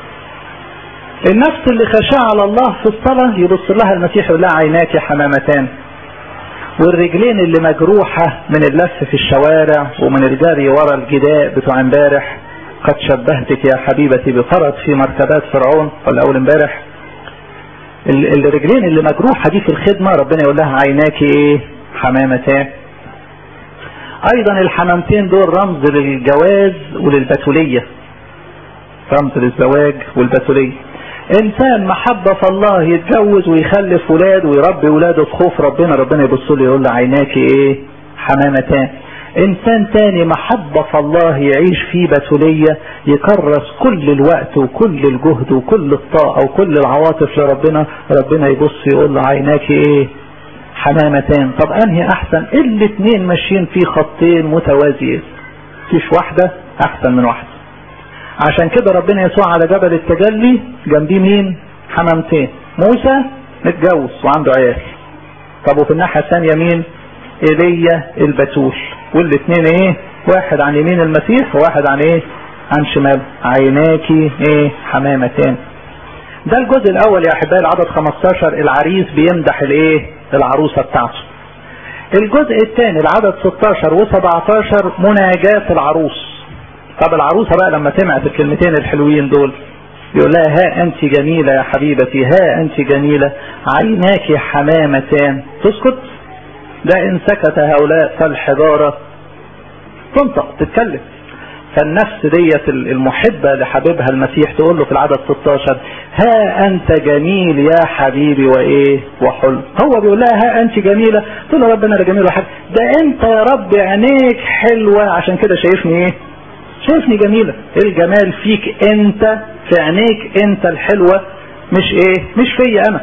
النفس اللي خشاع على الله في الصلاة يبص لها المسيح يقول لها عيناك حمامتان والرجلين اللي مجروحة من اللف في الشوارع ومن الجري ورا الجداء بتوع امبارح قد شبهتك يا حبيبتي بفرد في مركبات فرعون ولا اول امبارح الرجلين اللي مجروحة دي في الخدمة ربنا يقول لها عيناك ايه حمامتان ايضا الحمامتين دول رمز للجواز وللبتولية رمز للزواج والبتولية انسان محبة في الله يتجوز ويخلف ولاد ويربي ولاده في خوف ربنا ربنا يبص له يقول له عيناك ايه حمامتان انسان تاني محبة في الله يعيش في بتولية يكرس كل الوقت وكل الجهد وكل الطاقة وكل العواطف لربنا ربنا يبص يقول له عيناك ايه حمامتان طب انهي احسن الاثنين ماشيين في خطين متوازيين مفيش واحدة احسن من واحدة عشان كده ربنا يسوع على جبل التجلي جنبيه مين حمامتين موسى متجوز وعنده عيال طب وفي الناحية الثانية مين ايليا البتول والاثنين ايه واحد عن يمين المسيح وواحد عن ايه عن شمال عيناكي ايه حمامتان ده الجزء الاول يا احبائي العدد 15 العريس بيمدح الايه العروسة بتاعته الجزء الثاني العدد 16 و17 مناجاة العروس طب العروسة بقى لما سمعت الكلمتين الحلوين دول يقول لها ها انت جميلة يا حبيبتي ها انت جميلة عيناك حمامتان تسكت ده ان سكت هؤلاء فالحجارة تنطق تتكلم فالنفس ديت المحبة لحبيبها المسيح تقول له في العدد 16 ها انت جميل يا حبيبي وايه وحلو هو بيقول لها ها انت جميلة تقول له ربنا انا جميل وحلو ده انت يا رب عينيك حلوة عشان كده شايفني ايه شايفني جميلة الجمال فيك انت في عينيك انت الحلوة مش ايه مش فيا انا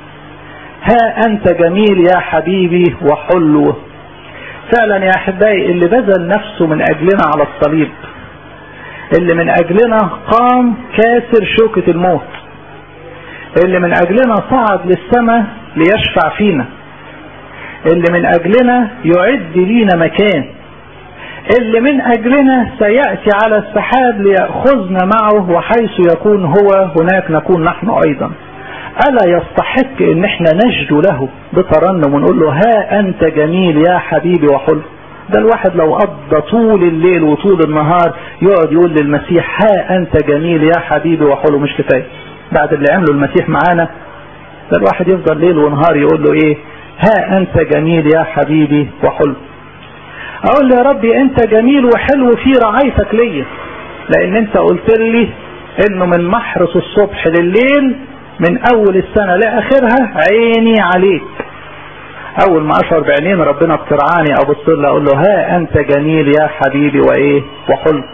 ها انت جميل يا حبيبي وحلو فعلا يا احبائي اللي بذل نفسه من اجلنا على الصليب اللي من اجلنا قام كاسر شوكة الموت اللي من اجلنا صعد للسماء ليشفع فينا اللي من اجلنا يعد لينا مكان اللي من اجلنا سيأتي على السحاب ليأخذنا معه وحيث يكون هو هناك نكون نحن ايضا ألا يستحق ان احنا نجدو له بترنم ونقول له ها انت جميل يا حبيبي وحلو ده الواحد لو قضى طول الليل وطول النهار يقعد يقول للمسيح ها انت جميل يا حبيبي وحلو مش كفايه بعد اللي عمله المسيح معانا ده الواحد يفضل ليل ونهار يقول له ايه ها انت جميل يا حبيبي وحلو اقول له يا ربي انت جميل وحلو في رعايتك ليا لان انت قلت لي انه من محرس الصبح لليل من اول السنة لاخرها عيني عليك اول ما اشعر بعينين ربنا بترعاني ابص له اقول له ها انت جميل يا حبيبي وايه وحلو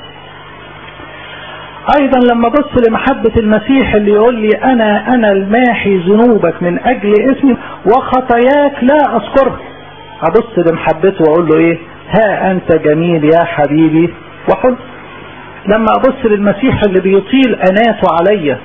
ايضا لما ابص لمحبة المسيح اللي يقول لي انا انا الماحي ذنوبك من اجل اسمي وخطاياك لا اذكرها ابص لمحبته واقول له ايه ها انت جميل يا حبيبي وحلو لما ابص للمسيح اللي بيطيل اناته عليا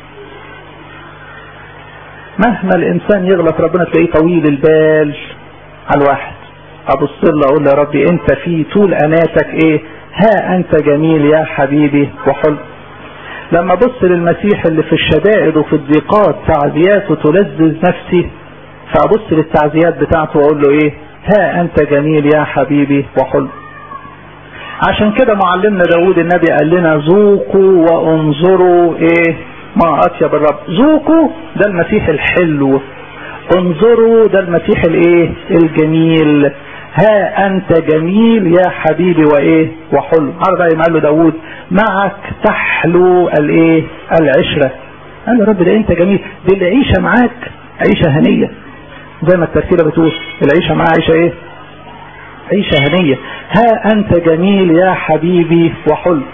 مهما الانسان يغلط ربنا تلاقيه طويل البال على الواحد ابص له اقول يا ربي انت في طول اناتك ايه ها انت جميل يا حبيبي وحلو لما ابص للمسيح اللي في الشدائد وفي الضيقات تعزياته تلذذ نفسي فابص للتعزيات بتاعته واقول له ايه ها انت جميل يا حبيبي وحلو عشان كده معلمنا داود النبي قال لنا ذوقوا وانظروا ايه ما اطيب الرب ذوقوا ده المسيح الحلو انظروا ده المسيح الايه الجميل ها انت جميل يا حبيبي وايه وحلو عرض بقى قال له داود معك تحلو الايه العشرة قال له رب ده انت جميل دي العيشة معاك عيشة هنية زي ما الترتيبة بتقول العيشة معاه عيشة ايه عيشة هنية ها انت جميل يا حبيبي وحلو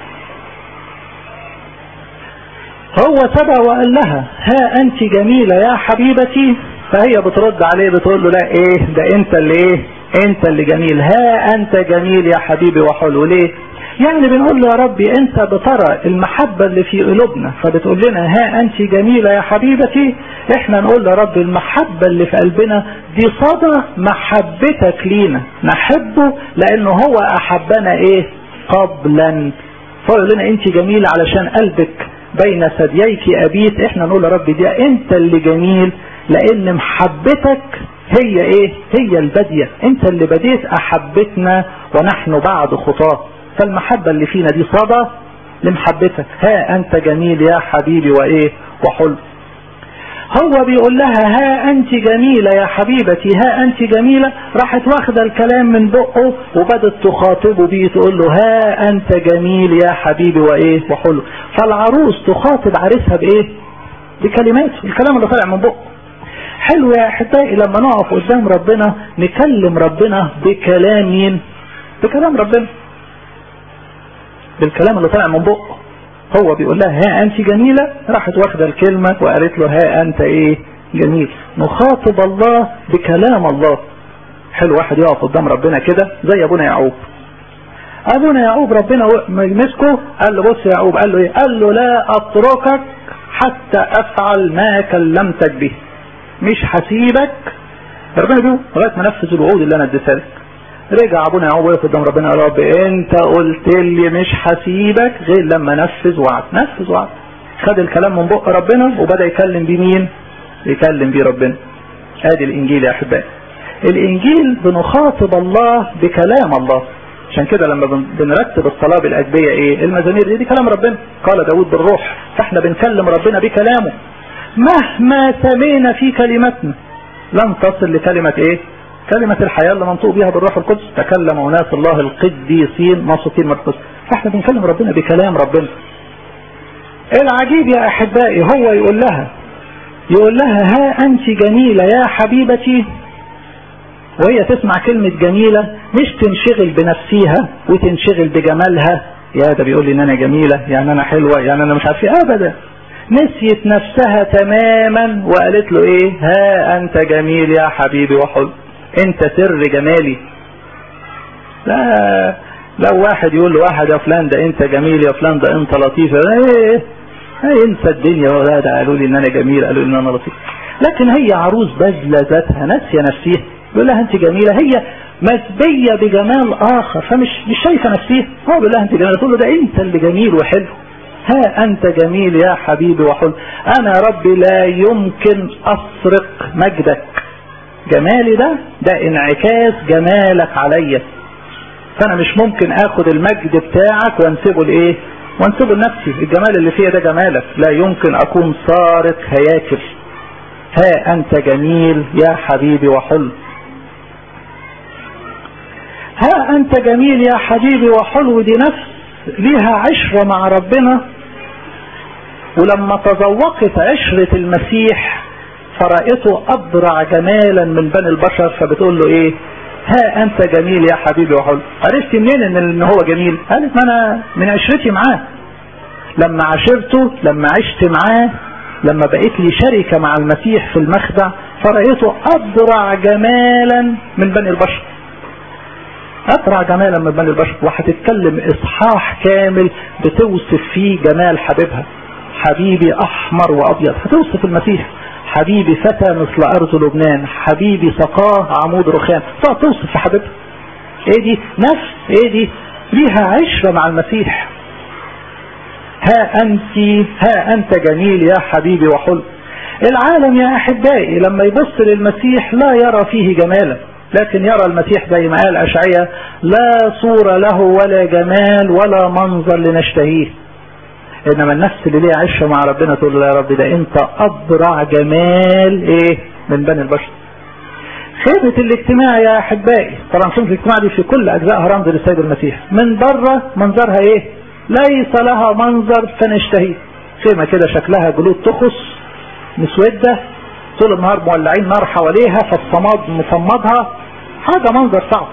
هو تبع وقال لها ها انت جميلة يا حبيبتي فهي بترد عليه بتقول له لا ايه ده انت اللي ايه انت اللي جميل ها انت جميل يا حبيبي وحلو ليه يعني بنقول له يا ربي انت بترى المحبة اللي في قلوبنا فبتقول لنا ها انت جميلة يا حبيبتي احنا نقول له يا رب المحبة اللي في قلبنا دي صدى محبتك لينا نحبه لانه هو احبنا ايه قبلا فيقول لنا انت جميلة علشان قلبك بين ثدييك ابيت احنا نقول يا رب دي انت اللي جميل لان محبتك هي ايه هي البدية انت اللي بديت احبتنا ونحن بعد خطاه فالمحبة اللي فينا دي صدى لمحبتك ها انت جميل يا حبيبي وايه وحلو هو بيقول لها ها انت جميلة يا حبيبتي ها انت جميلة راحت واخدة الكلام من بقه وبدت تخاطبه بيه تقول له ها انت جميل يا حبيبي وايه وحلو فالعروس تخاطب عريسها بايه بكلماته الكلام اللي طالع من بقه حلو يا احبائي لما نقف قدام ربنا نكلم ربنا بكلام مين بكلام ربنا بالكلام اللي طالع من بقه هو بيقول لها ها انت جميلة راحت واخدة الكلمة وقالت له ها انت ايه جميل نخاطب الله بكلام الله حلو واحد يقف قدام ربنا كده زي ابونا يعقوب ابونا يعقوب ربنا مسكه قال له بص يا يعقوب قال له ايه قال له لا اتركك حتى افعل ما كلمتك به مش هسيبك ربنا بيقول لغايه ما نفذ الوعود اللي انا اديتها لك رجع ابونا يعقوب وقف قدام ربنا قال رب انت قلت لي مش هسيبك غير لما نفذ وعد نفذ وعد خد الكلام من بق ربنا وبدا يكلم بيه مين يكلم بيه ربنا ادي الانجيل يا احبائي الانجيل بنخاطب الله بكلام الله عشان كده لما بنرتب الصلاة بالأجبية ايه المزامير دي, دي كلام ربنا قال داود بالروح فاحنا بنكلم ربنا بكلامه مهما سمينا في كلمتنا لن تصل لكلمة ايه كلمة الحياة اللي منطوق بها بالروح القدس تكلم أناس الله القديسين نصوتين مرقس فاحنا بنكلم ربنا بكلام ربنا العجيب يا أحبائي هو يقول لها يقول لها ها أنت جميلة يا حبيبتي وهي تسمع كلمة جميلة مش تنشغل بنفسها وتنشغل بجمالها يا ده بيقول لي ان انا جميلة يعني انا حلوة يعني انا مش عارف ابدا نسيت نفسها تماما وقالت له ايه ها انت جميل يا حبيبي وحلو انت سر جمالي لا لو واحد يقول لواحد يا فلان ده انت جميل يا فلان ده انت لطيف ايه انسى الدنيا ولا ده قالوا لي ان انا جميل قالوا لي ان انا لطيف لكن هي عروس بذله ذاتها ناسيه نفسها يقول لها انت جميله هي مسبيه بجمال اخر فمش مش شايفه نفسها هو بيقول لها انت جميله تقول له ده انت اللي جميل وحلو ها انت جميل يا حبيبي وحل انا يا ربي لا يمكن اسرق مجدك جمالي ده ده انعكاس جمالك عليا فانا مش ممكن اخد المجد بتاعك وانسبه لايه وانسبه لنفسي الجمال اللي فيها ده جمالك لا يمكن اكون سارق هياكل ها انت جميل يا حبيبي وحل ها انت جميل يا حبيبي وحلو دي نفس ليها عشرة مع ربنا ولما تذوقت عشرة المسيح فرأيته أبرع جمالا من بني البشر فبتقول له إيه ها أنت جميل يا حبيبي وحلو عرفت منين إن, إن هو جميل قالت ما أنا من عشرتي معاه لما عشرته لما عشت معاه لما بقيت لي شركة مع المسيح في المخدع فرأيته أبرع جمالا من بني البشر أبرع جمالا من بني البشر وهتتكلم إصحاح كامل بتوصف فيه جمال حبيبها حبيبي أحمر وأبيض هتوصف المسيح حبيبي فتى مثل أرض لبنان حبيبي سقاه عمود رخام تقعد توصف في حبيبها ايه دي نفس ايه دي ليها عشرة مع المسيح ها أنت ها أنت جميل يا حبيبي وحلو العالم يا أحبائي لما يبص للمسيح لا يرى فيه جمالا لكن يرى المسيح زي ما قال أشعية لا صورة له ولا جمال ولا منظر لنشتهيه إنما النفس اللي ليها عشة مع ربنا تقول له يا رب ده أنت أبرع جمال إيه من بني البشر خيمة الاجتماع يا أحبائي طبعا خيمة الاجتماع دي في كل أجزائها رمز للسيد المسيح من بره منظرها إيه ليس لها منظر فنشتهيه خيمة كده شكلها جلود تخص مسودة طول النهار مولعين نار حواليها فالصماد مصمدها حاجة منظر صعب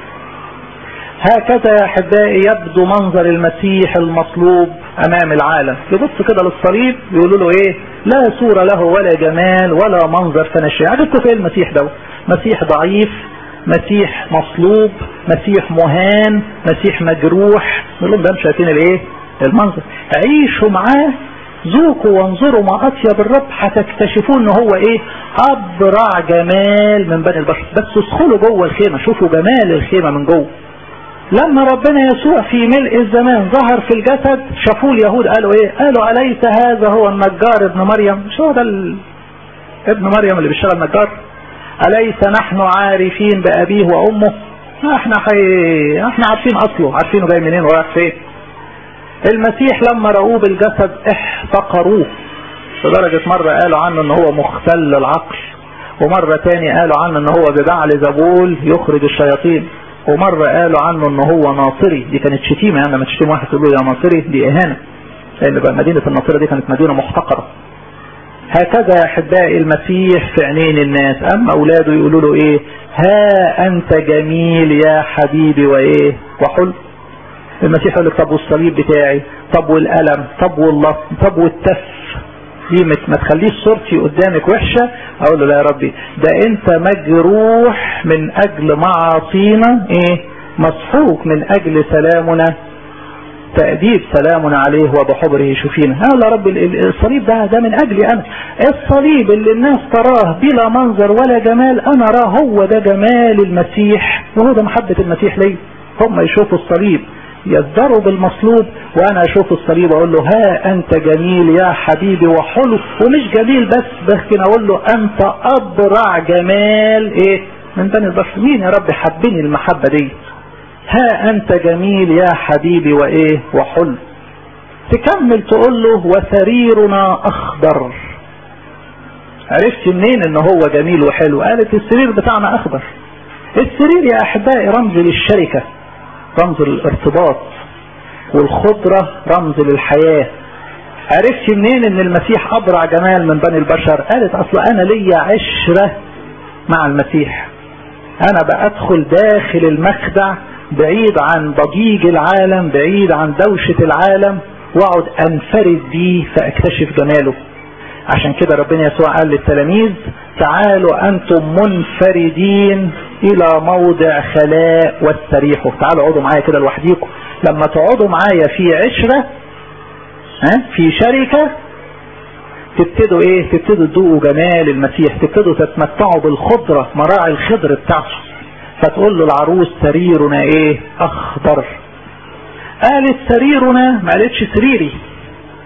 هكذا يا احبائي يبدو منظر المسيح المصلوب امام العالم يبص كده للصليب يقولوا له ايه لا صورة له ولا جمال ولا منظر فنشي عرفتوا فين المسيح ده مسيح ضعيف مسيح مصلوب مسيح مهان مسيح مجروح نقول لهم ده مش شايفين الايه المنظر عيشوا معاه ذوقوا وانظروا ما اطيب الرب هتكتشفوا ان هو ايه ابرع جمال من بني البشر بس ادخلوا جوه الخيمه شوفوا جمال الخيمه من جوه لما ربنا يسوع في ملء الزمان ظهر في الجسد شافوه اليهود قالوا ايه قالوا اليس هذا هو النجار ابن مريم مش هو ده ال... ابن مريم اللي بيشتغل نجار اليس نحن عارفين بابيه وامه احنا حي... احنا عارفين اصله عارفينه جاي منين ورايح فين المسيح لما رأوه بالجسد احتقروه لدرجة مرة قالوا عنه ان هو مختل العقل ومرة تاني قالوا عنه ان هو ببعل زبول يخرج الشياطين ومرة قالوا عنه ان هو ناصري دي كانت شتيمة يعني لما تشتم واحد تقول له يا ناصري دي اهانة لان بقى مدينة الناصرة دي كانت مدينة محتقرة هكذا يا احبائي المسيح في عينين الناس اما اولاده يقولوا له ايه ها انت جميل يا حبيبي وايه وحلو المسيح يقول لك طب والصليب بتاعي طب والألم طب والله طب والتف دي ما تخليش صورتي قدامك وحشة اقول له لا يا ربي ده انت مجروح من اجل معاصينا ايه مسحوق من اجل سلامنا تأديب سلامنا عليه وبحبره شفينا قال يا رب الصليب ده ده من اجلي انا الصليب اللي الناس تراه بلا منظر ولا جمال انا اراه هو ده جمال المسيح وهو ده محبة المسيح لي هم يشوفوا الصليب يزدروا بالمصلوب وانا اشوف الصليب اقول له ها انت جميل يا حبيبي وحلو ومش جميل بس لكن اقول له انت ابرع جمال ايه من بني البشر مين يا رب حبني المحبة دي ها انت جميل يا حبيبي وايه وحلو تكمل تقول له وسريرنا اخضر عرفت منين ان هو جميل وحلو قالت السرير بتاعنا اخضر السرير يا احبائي رمز للشركه رمز للارتباط والخضرة رمز للحياة عرفت منين ان المسيح ابرع جمال من بني البشر قالت اصلا انا ليا عشرة مع المسيح انا بأدخل داخل المخدع بعيد عن ضجيج العالم بعيد عن دوشة العالم واقعد انفرد بيه فاكتشف جماله عشان كده ربنا يسوع قال للتلاميذ تعالوا انتم منفردين الى موضع خلاء واستريحوا تعالوا اقعدوا معايا كده لوحديكم لما تقعدوا معايا في عشرة ها في شركة تبتدوا ايه تبتدوا تذوقوا جمال المسيح تبتدوا تتمتعوا بالخضرة مراعي الخضر بتاعته فتقول له العروس سريرنا ايه اخضر قالت سريرنا ما قالتش سريري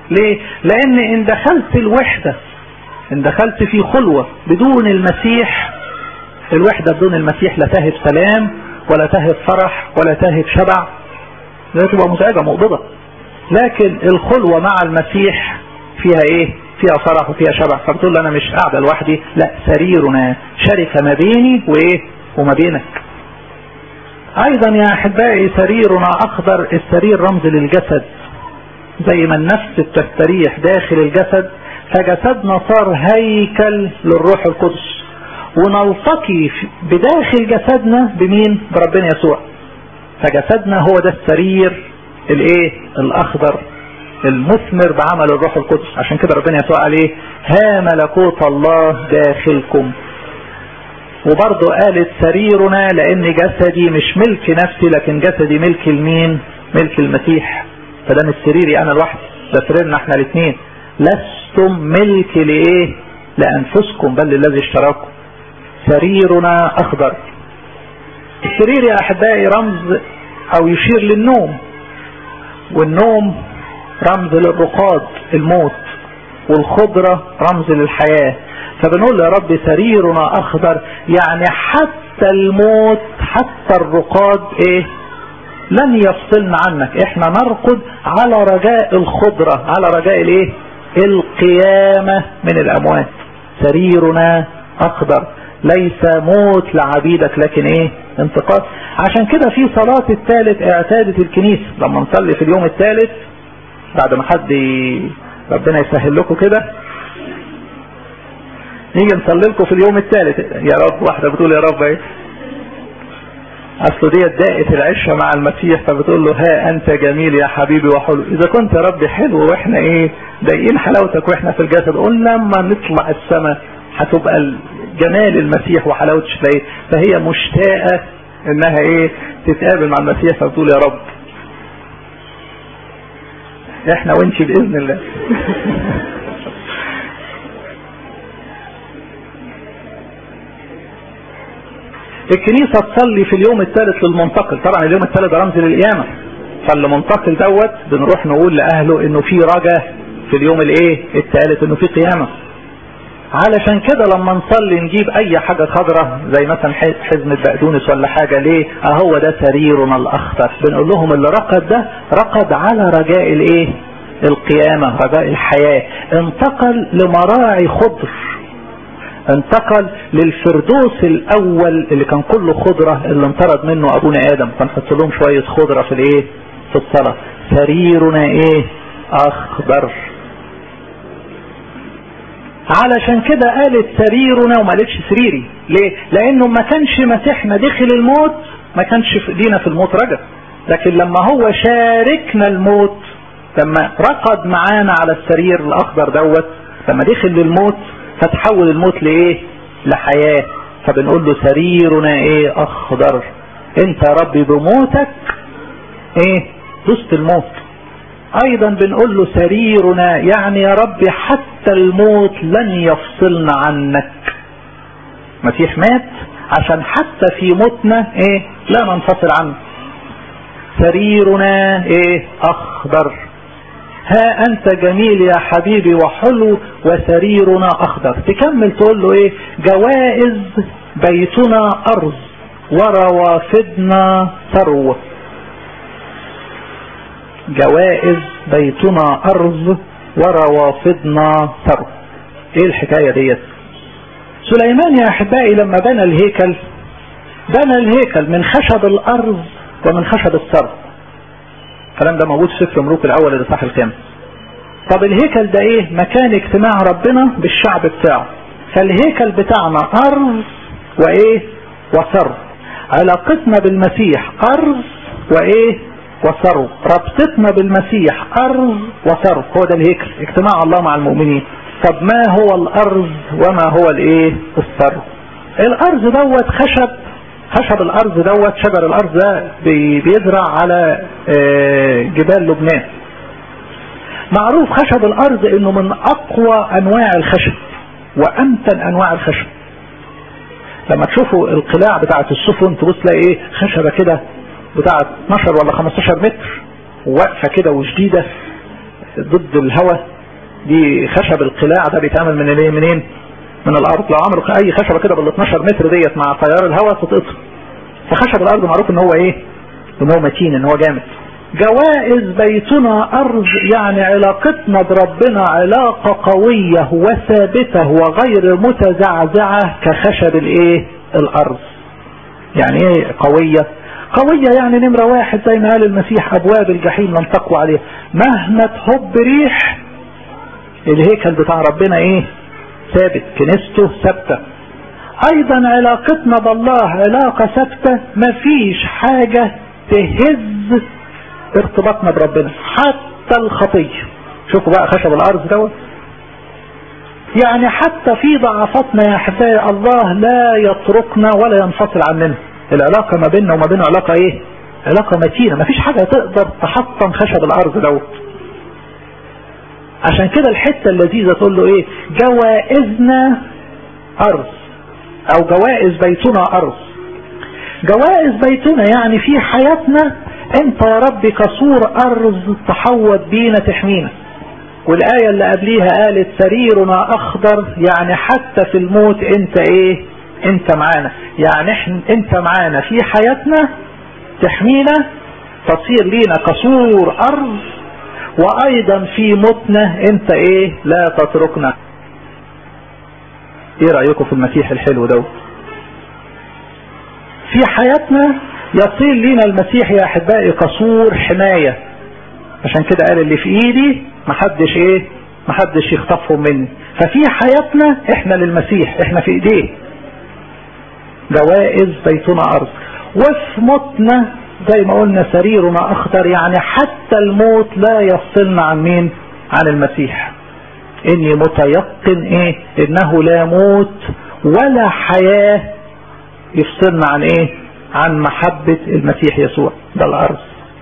ليه لان ان دخلت الوحدة ان دخلت في خلوة بدون المسيح الوحدة بدون المسيح لا تهب سلام ولا تهب فرح ولا تهب شبع لا تبقى مزعجة مقبضة لكن الخلوة مع المسيح فيها ايه فيها فرح وفيها شبع فبتقول انا مش قاعدة لوحدي لا سريرنا شركة ما بيني وايه وما بينك ايضا يا احبائي سريرنا اخضر السرير رمز للجسد زي ما النفس بتستريح داخل الجسد فجسدنا صار هيكل للروح القدس ونلتقي بداخل جسدنا بمين بربنا يسوع فجسدنا هو ده السرير الايه الاخضر المثمر بعمل الروح القدس عشان كده ربنا يسوع عليه ها ملكوت الله داخلكم وبرضه قالت سريرنا لان جسدي مش ملك نفسي لكن جسدي ملك المين ملك المسيح فده مش سريري انا لوحدي ده سريرنا احنا الاثنين لستم ملك لايه لانفسكم بل للذي اشتراكم سريرنا اخضر السرير يا احبائي رمز او يشير للنوم والنوم رمز للرقاد الموت والخضرة رمز للحياة فبنقول يا رب سريرنا اخضر يعني حتى الموت حتى الرقاد ايه لن يفصلنا عنك احنا نرقد على رجاء الخضرة على رجاء الايه القيامة من الاموات سريرنا اخضر ليس موت لعبيدك لكن ايه انتقاص عشان كده في صلاة الثالث اعتادت الكنيسة لما نصلي في اليوم الثالث بعد ما حد ربنا يسهل لكم كده نيجي نصلي لكم في اليوم الثالث يا رب واحدة بتقول يا رب ايه اصله دي دقت العشة مع المسيح فبتقول له ها انت جميل يا حبيبي وحلو اذا كنت يا رب حلو واحنا ايه ضايقين حلاوتك واحنا في الجسد قول لما نطلع السماء هتبقى جمال المسيح وحلاوة شفاية فهي مشتاقة انها ايه تتقابل مع المسيح فبتقول يا رب احنا وانشي باذن الله الكنيسة تصلي في اليوم الثالث للمنتقل طبعا اليوم الثالث ده رمز للقيامة فالمنتقل دوت بنروح نقول لأهله انه في رجاء في اليوم الايه الثالث انه في قيامة علشان كده لما نصلي نجيب اي حاجة خضرة زي مثلا حزمة بقدونس ولا حاجة ليه اهو ده سريرنا الاخضر بنقول لهم اللي رقد ده رقد على رجاء الايه القيامة رجاء الحياة انتقل لمراعي خضر انتقل للفردوس الاول اللي كان كله خضرة اللي انطرد منه ابونا ادم فنحط لهم شوية خضرة في الايه في الصلاة سريرنا ايه اخضر علشان كده قالت سريرنا وما قالتش سريري ليه لانه ما كانش مسيحنا دخل الموت ما كانش لينا في الموت رجع لكن لما هو شاركنا الموت لما رقد معانا على السرير الاخضر دوت لما دخل للموت فتحول الموت لايه لحياة فبنقول له سريرنا ايه اخضر انت يا ربي بموتك ايه دوست الموت ايضا بنقول له سريرنا يعني يا رب حتى الموت لن يفصلنا عنك مسيح مات عشان حتى في موتنا ايه لا ننفصل عنه سريرنا ايه اخضر ها انت جميل يا حبيبي وحلو وسريرنا اخضر تكمل تقول له ايه جوائز بيتنا ارض وروافدنا ثروه جوائز بيتنا ارض وروافدنا ثروه ايه الحكايه ديت سليمان يا احبائي لما بنى الهيكل بنى الهيكل من خشب الارض ومن خشب الثرو الكلام ده موجود في سفر ملوك الاول الاصحاح الخامس طب الهيكل ده ايه مكان اجتماع ربنا بالشعب بتاعه فالهيكل بتاعنا ارض وايه وثرو علاقتنا بالمسيح ارض وايه وثرو ربطتنا بالمسيح ارض وثرو هو ده الهيكل اجتماع الله مع المؤمنين طب ما هو الارض وما هو الايه الثرو الارض دوت خشب خشب الارض دوت شجر الارض ده بيزرع على جبال لبنان معروف خشب الارض انه من اقوى انواع الخشب وامتن انواع الخشب لما تشوفوا القلاع بتاعه السفن تبص تلاقي ايه خشبه كده بتاعه 12 ولا 15 متر واقفه كده وشديده ضد الهواء دي خشب القلاع ده بيتعمل من الايه منين من الارض لو عملوا اي خشبه كده بال 12 متر ديت مع تيار الهواء تتقطع فخشب الارض معروف ان هو ايه ان هو متين ان هو جامد جوائز بيتنا ارض يعني علاقتنا بربنا علاقة قوية وثابتة وغير متزعزعة كخشب الايه الارض يعني ايه قوية قوية يعني نمرة واحد زي ما قال المسيح ابواب الجحيم لن تقوى عليها مهما تهب ريح الهيكل بتاع ربنا ايه ثابت كنيسته ثابته ايضا علاقتنا بالله علاقة ثابتة مفيش حاجة تهز ارتباطنا بربنا حتى الخطية شوفوا بقى خشب الارض دوت يعني حتى في ضعفاتنا يا احبائي الله لا يتركنا ولا ينفصل عننا العلاقة ما بيننا وما بينه علاقة ايه علاقة متينة مفيش حاجة تقدر تحطم خشب الارض دوت عشان كده الحتة اللذيذة تقول له ايه جوائزنا ارض او جوائز بيتنا ارض جوائز بيتنا يعني في حياتنا انت يا رب كسور ارض تحوط بينا تحمينا والآية اللي قبليها قالت سريرنا اخضر يعني حتى في الموت انت ايه انت معانا يعني احنا انت معانا في حياتنا تحمينا تصير لينا كسور ارض وايضا في موتنا انت ايه لا تتركنا ايه رأيكم في المسيح الحلو ده في حياتنا يصير لنا المسيح يا احبائي كسور حماية عشان كده قال اللي في ايدي محدش ايه محدش يخطفهم مني ففي حياتنا احنا للمسيح احنا في ايديه جوائز بيتنا ارض وفي موتنا زي ما قلنا سريرنا اخضر يعني حتى الموت لا يفصلنا عن مين عن المسيح اني متيقن ايه انه لا موت ولا حياة يفصلنا عن ايه عن محبة المسيح يسوع ده الارض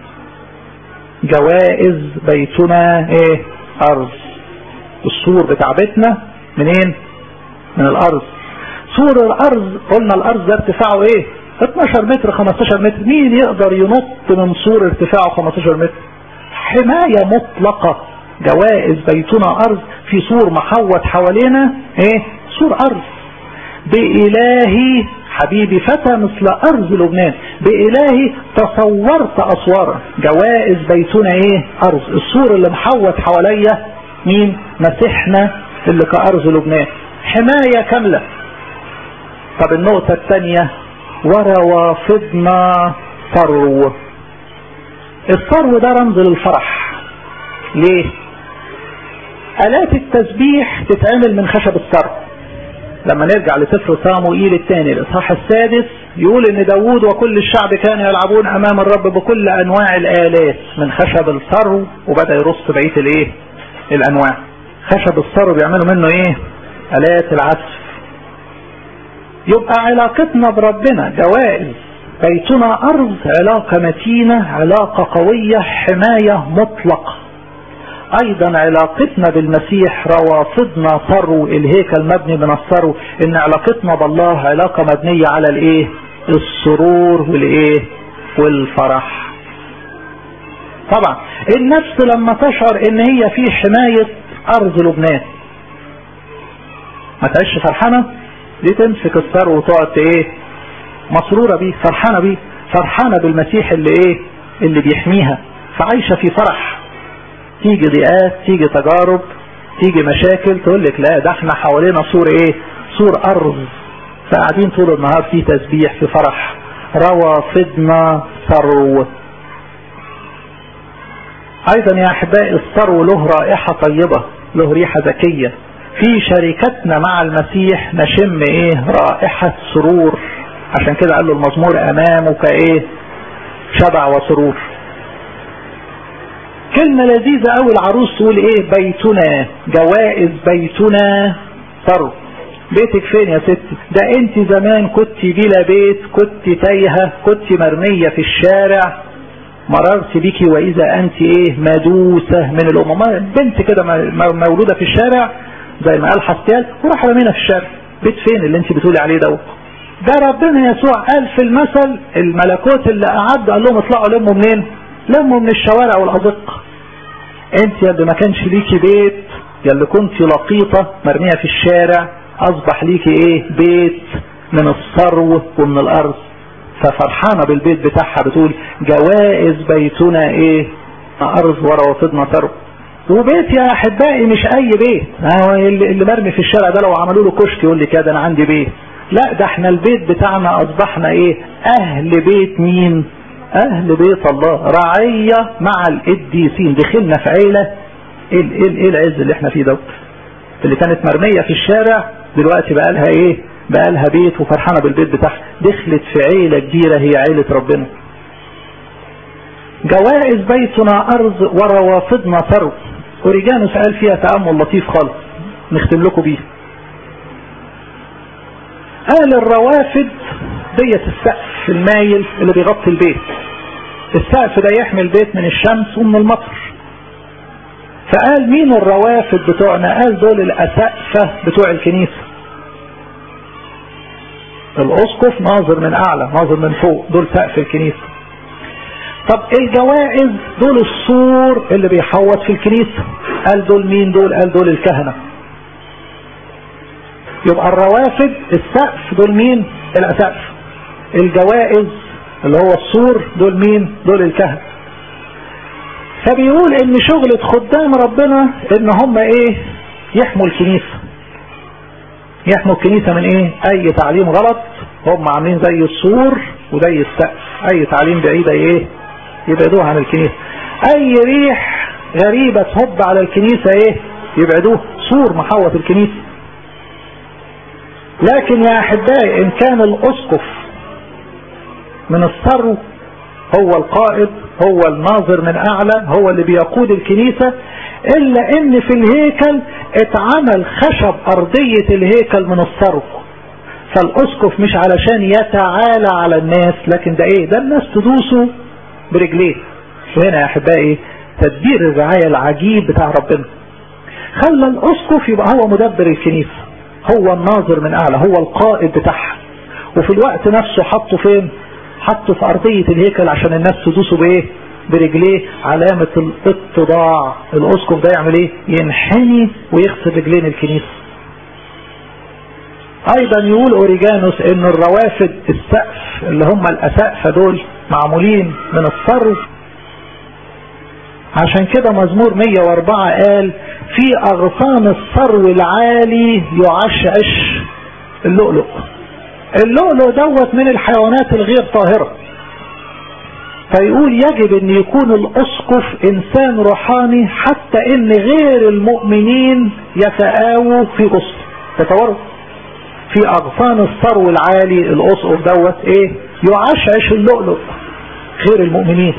جوائز بيتنا ايه ارض السور بتاع بيتنا منين من الارض سور الارض قلنا الارض ده ارتفاعه ايه 12 متر 15 متر مين يقدر ينط من سور ارتفاعه 15 متر حماية مطلقة جوائز بيتنا ارض في سور محوط حوالينا ايه سور ارض بإلهي حبيبي فتى مثل أرض لبنان بإلهي تصورت أسوارا جوائز بيتنا ايه أرض السور اللي محوط حواليا مين مسيحنا اللي كأرض لبنان حماية كاملة طب النقطة الثانية وروافضنا ثرو الثرو ده رمز للفرح ليه آلات التسبيح تتعمل من خشب الثرو لما نرجع لسفر صاموئيل الثاني الاصحاح السادس يقول ان داوود وكل الشعب كانوا يلعبون امام الرب بكل انواع الالات من خشب الثرو وبدا يرص بقيه الايه الانواع خشب الثرو بيعملوا منه ايه الات العزف يبقى علاقتنا بربنا جوائز بيتنا ارض علاقة متينة علاقة قوية حماية مطلقة ايضا علاقتنا بالمسيح روافضنا ثرو الهيكل مبني من الثرو ان علاقتنا بالله علاقة مبنية على الايه السرور والايه والفرح طبعا النفس لما تشعر ان هي في حماية ارض لبنان ما تعيش فرحانة دي تمسك الثرو وتقعد ايه مسرورة بيه فرحانة بيه فرحانة بالمسيح اللي ايه اللي بيحميها فعايشة في فرح تيجي ضيقات تيجي تجارب تيجي مشاكل تقول لك لا ده احنا حوالينا سور ايه سور ارض فقاعدين طول النهار في تسبيح في فرح روافضنا ثرو ايضا يا احبائي الثرو له رائحة طيبة له ريحة ذكية في شركتنا مع المسيح نشم ايه رائحة سرور عشان كده قال له المزمور امامك ايه شبع وسرور كلمة لذيذة قوي العروس تقول ايه بيتنا جوائز بيتنا ثرو بيتك فين يا ستي ده انت زمان كنت بلا بيت كنت تايهة كنت مرمية في الشارع مررت بك واذا انت ايه مدوسة من الامم بنت كده مولودة في الشارع زي ما قال حسيال وراح رمينا في الشارع بيت فين اللي انت بتقولي عليه دوت ده ربنا يسوع قال في المثل الملكوت اللي قعد قال لهم اطلعوا لموا منين لموا من الشوارع والازقه انت يا اللي ما كانش ليكي بيت يا اللي كنت لقيطة مرمية في الشارع اصبح ليكي ايه بيت من الثرو ومن الارض ففرحانة بالبيت بتاعها بتقول جوائز بيتنا ايه ارض وروافدنا ثرو وبيت يا احبائي مش اي بيت اللي مرمي في الشارع ده لو عملوا له كشك يقول لي كده انا عندي بيت لا ده احنا البيت بتاعنا اصبحنا ايه اهل بيت مين اهل بيت الله رعية مع القديسين دخلنا في عيلة ايه, إيه, إيه العز اللي احنا فيه دوت اللي كانت مرمية في الشارع دلوقتي بقى لها ايه بقى لها بيت وفرحانة بالبيت بتاعها دخلت في عيلة كبيرة هي عيلة ربنا جوائز بيتنا ارض وروافدنا ثرو اوريجانوس قال فيها تأمل لطيف خالص نختم لكم بيه قال الروافد ديت السقف المايل اللي بيغطي البيت السقف ده يحمي البيت من الشمس ومن المطر فقال مين الروافد بتوعنا قال دول الأسقفة بتوع الكنيسة الأسقف ناظر من أعلى ناظر من فوق دول سقف الكنيسة طب الجوائز دول السور اللي بيحوط في الكنيسة قال دول مين دول قال دول الكهنة يبقى الروافد السقف دول مين الأسقف الجوائز اللي هو السور دول مين دول الكهنة فبيقول ان شغلة خدام ربنا ان هم ايه يحموا الكنيسة يحموا الكنيسة من ايه اي تعليم غلط هم عاملين زي السور وزي السقف اي تعليم بعيدة ايه يبعدوها عن الكنيسة اي ريح غريبة تهب على الكنيسة ايه يبعدوه سور محوط الكنيسة لكن يا احبائي ان كان الاسقف من الثرو هو القائد هو الناظر من اعلى هو اللي بيقود الكنيسة الا ان في الهيكل اتعمل خشب ارضية الهيكل من الثرو فالاسقف مش علشان يتعالى على الناس لكن ده ايه ده الناس تدوسه برجليه وهنا يا احبائي تدبير الرعاية العجيب بتاع ربنا خلى الاسقف يبقى هو مدبر الكنيسة هو الناظر من اعلى هو القائد بتاعها وفي الوقت نفسه حطه فين حطه في ارضية الهيكل عشان الناس تدوسه بايه برجليه علامة الاتضاع الاسقف ده يعمل ايه ينحني ويغسل رجلين الكنيسة ايضا يقول اوريجانوس ان الروافد السقف اللي هم الاسقفة دول معمولين من الصرف عشان كده مزمور 104 قال في اغصان الثرو العالي يعشعش اللؤلؤ اللؤلؤ دوت من الحيوانات الغير طاهرة فيقول يجب ان يكون الاسقف انسان روحاني حتى ان غير المؤمنين يتآووا في غصن تصوروا في اغصان الثرو العالي الاسقف دوت ايه يعشعش اللؤلؤ غير المؤمنين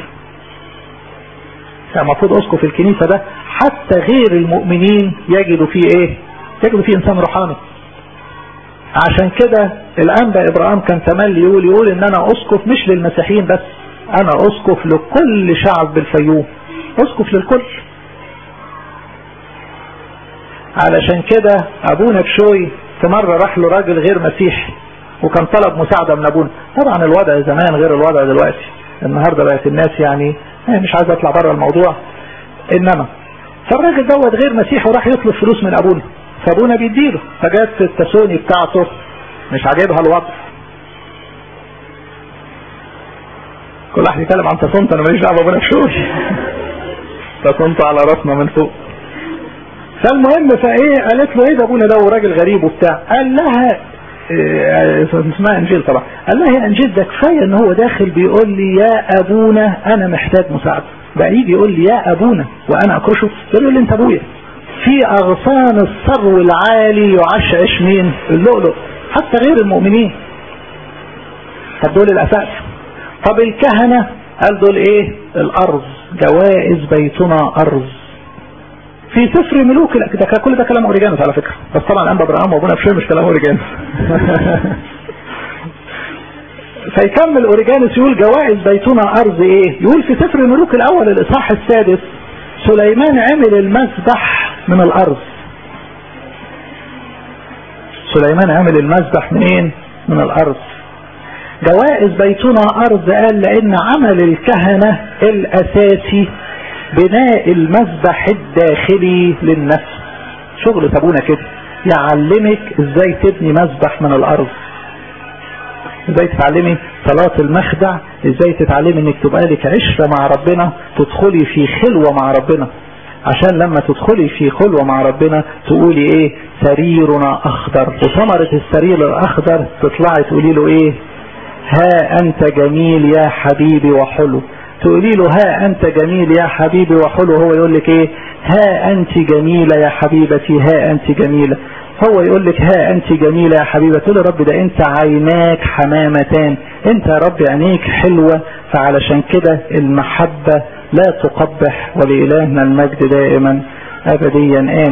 المفروض اسقف الكنيسة ده حتى غير المؤمنين يجدوا فيه ايه يجدوا فيه انسان روحاني عشان كده الانبا ابراهيم كان تملي يقول يقول ان انا اسقف مش للمسيحيين بس انا اسقف لكل شعب بالفيوم اسقف للكل علشان كده ابونا بشوي في مرة راح له راجل غير مسيحي وكان طلب مساعدة من ابونا طبعا الوضع زمان غير الوضع دلوقتي النهاردة بقت الناس يعني مش عايز اطلع بره الموضوع انما فالراجل دوت غير مسيحي وراح يطلب فلوس من ابونا فابونا بيديله فجت التسوني بتاعته مش عاجبها الوضع كل واحد يتكلم عن تصنت انا ماليش دعوه بابونا بشوي تصنت على راسنا من فوق فالمهم فايه قالت له ايه ده ابونا ده وراجل غريب وبتاع قال لها إيه اسمها انجيل طبعا قال لها يا انجيل ده كفايه ان هو داخل بيقول لي يا ابونا انا محتاج مساعده بقى يجي يقول لي يا ابونا وانا اكرشه يقول لي انت ابويا في اغصان الثرو العالي يعشعش مين اللؤلؤ حتى غير المؤمنين طب دول الاساس طب الكهنه قال دول ايه الارض جوائز بيتنا ارض في سفر ملوك ده كل ده كلام اوريجانوس على فكره بس طبعا انبا ابراهيم وابونا بشوي مش كلام اوريجانوس فيكمل اوريجانوس يقول جوائز بيتنا ارض ايه يقول في سفر الملوك الاول الاصحاح السادس سليمان عمل المسبح من الارض سليمان عمل المسبح منين من الارض جوائز بيتنا ارض قال لان عمل الكهنة الاساسي بناء المذبح الداخلي للنفس شغل ابونا كده يعلمك ازاي تبني مذبح من الارض ازاي تتعلمي صلاة المخدع ازاي تتعلمي انك تبقى لك عشرة مع ربنا تدخلي في خلوة مع ربنا عشان لما تدخلي في خلوة مع ربنا تقولي ايه سريرنا اخضر وثمرة السرير الاخضر تطلعي تقولي له ايه ها انت جميل يا حبيبي وحلو تقولي له ها انت جميل يا حبيبي وحلو هو يقول لك ايه ها انت جميلة يا حبيبتي ها انت جميلة هو يقول لك ها انت جميلة يا حبيبة تقول يا رب ده انت عيناك حمامتان انت يا رب عينيك حلوة فعلشان كده المحبة لا تقبح ولإلهنا المجد دائما ابديا آمين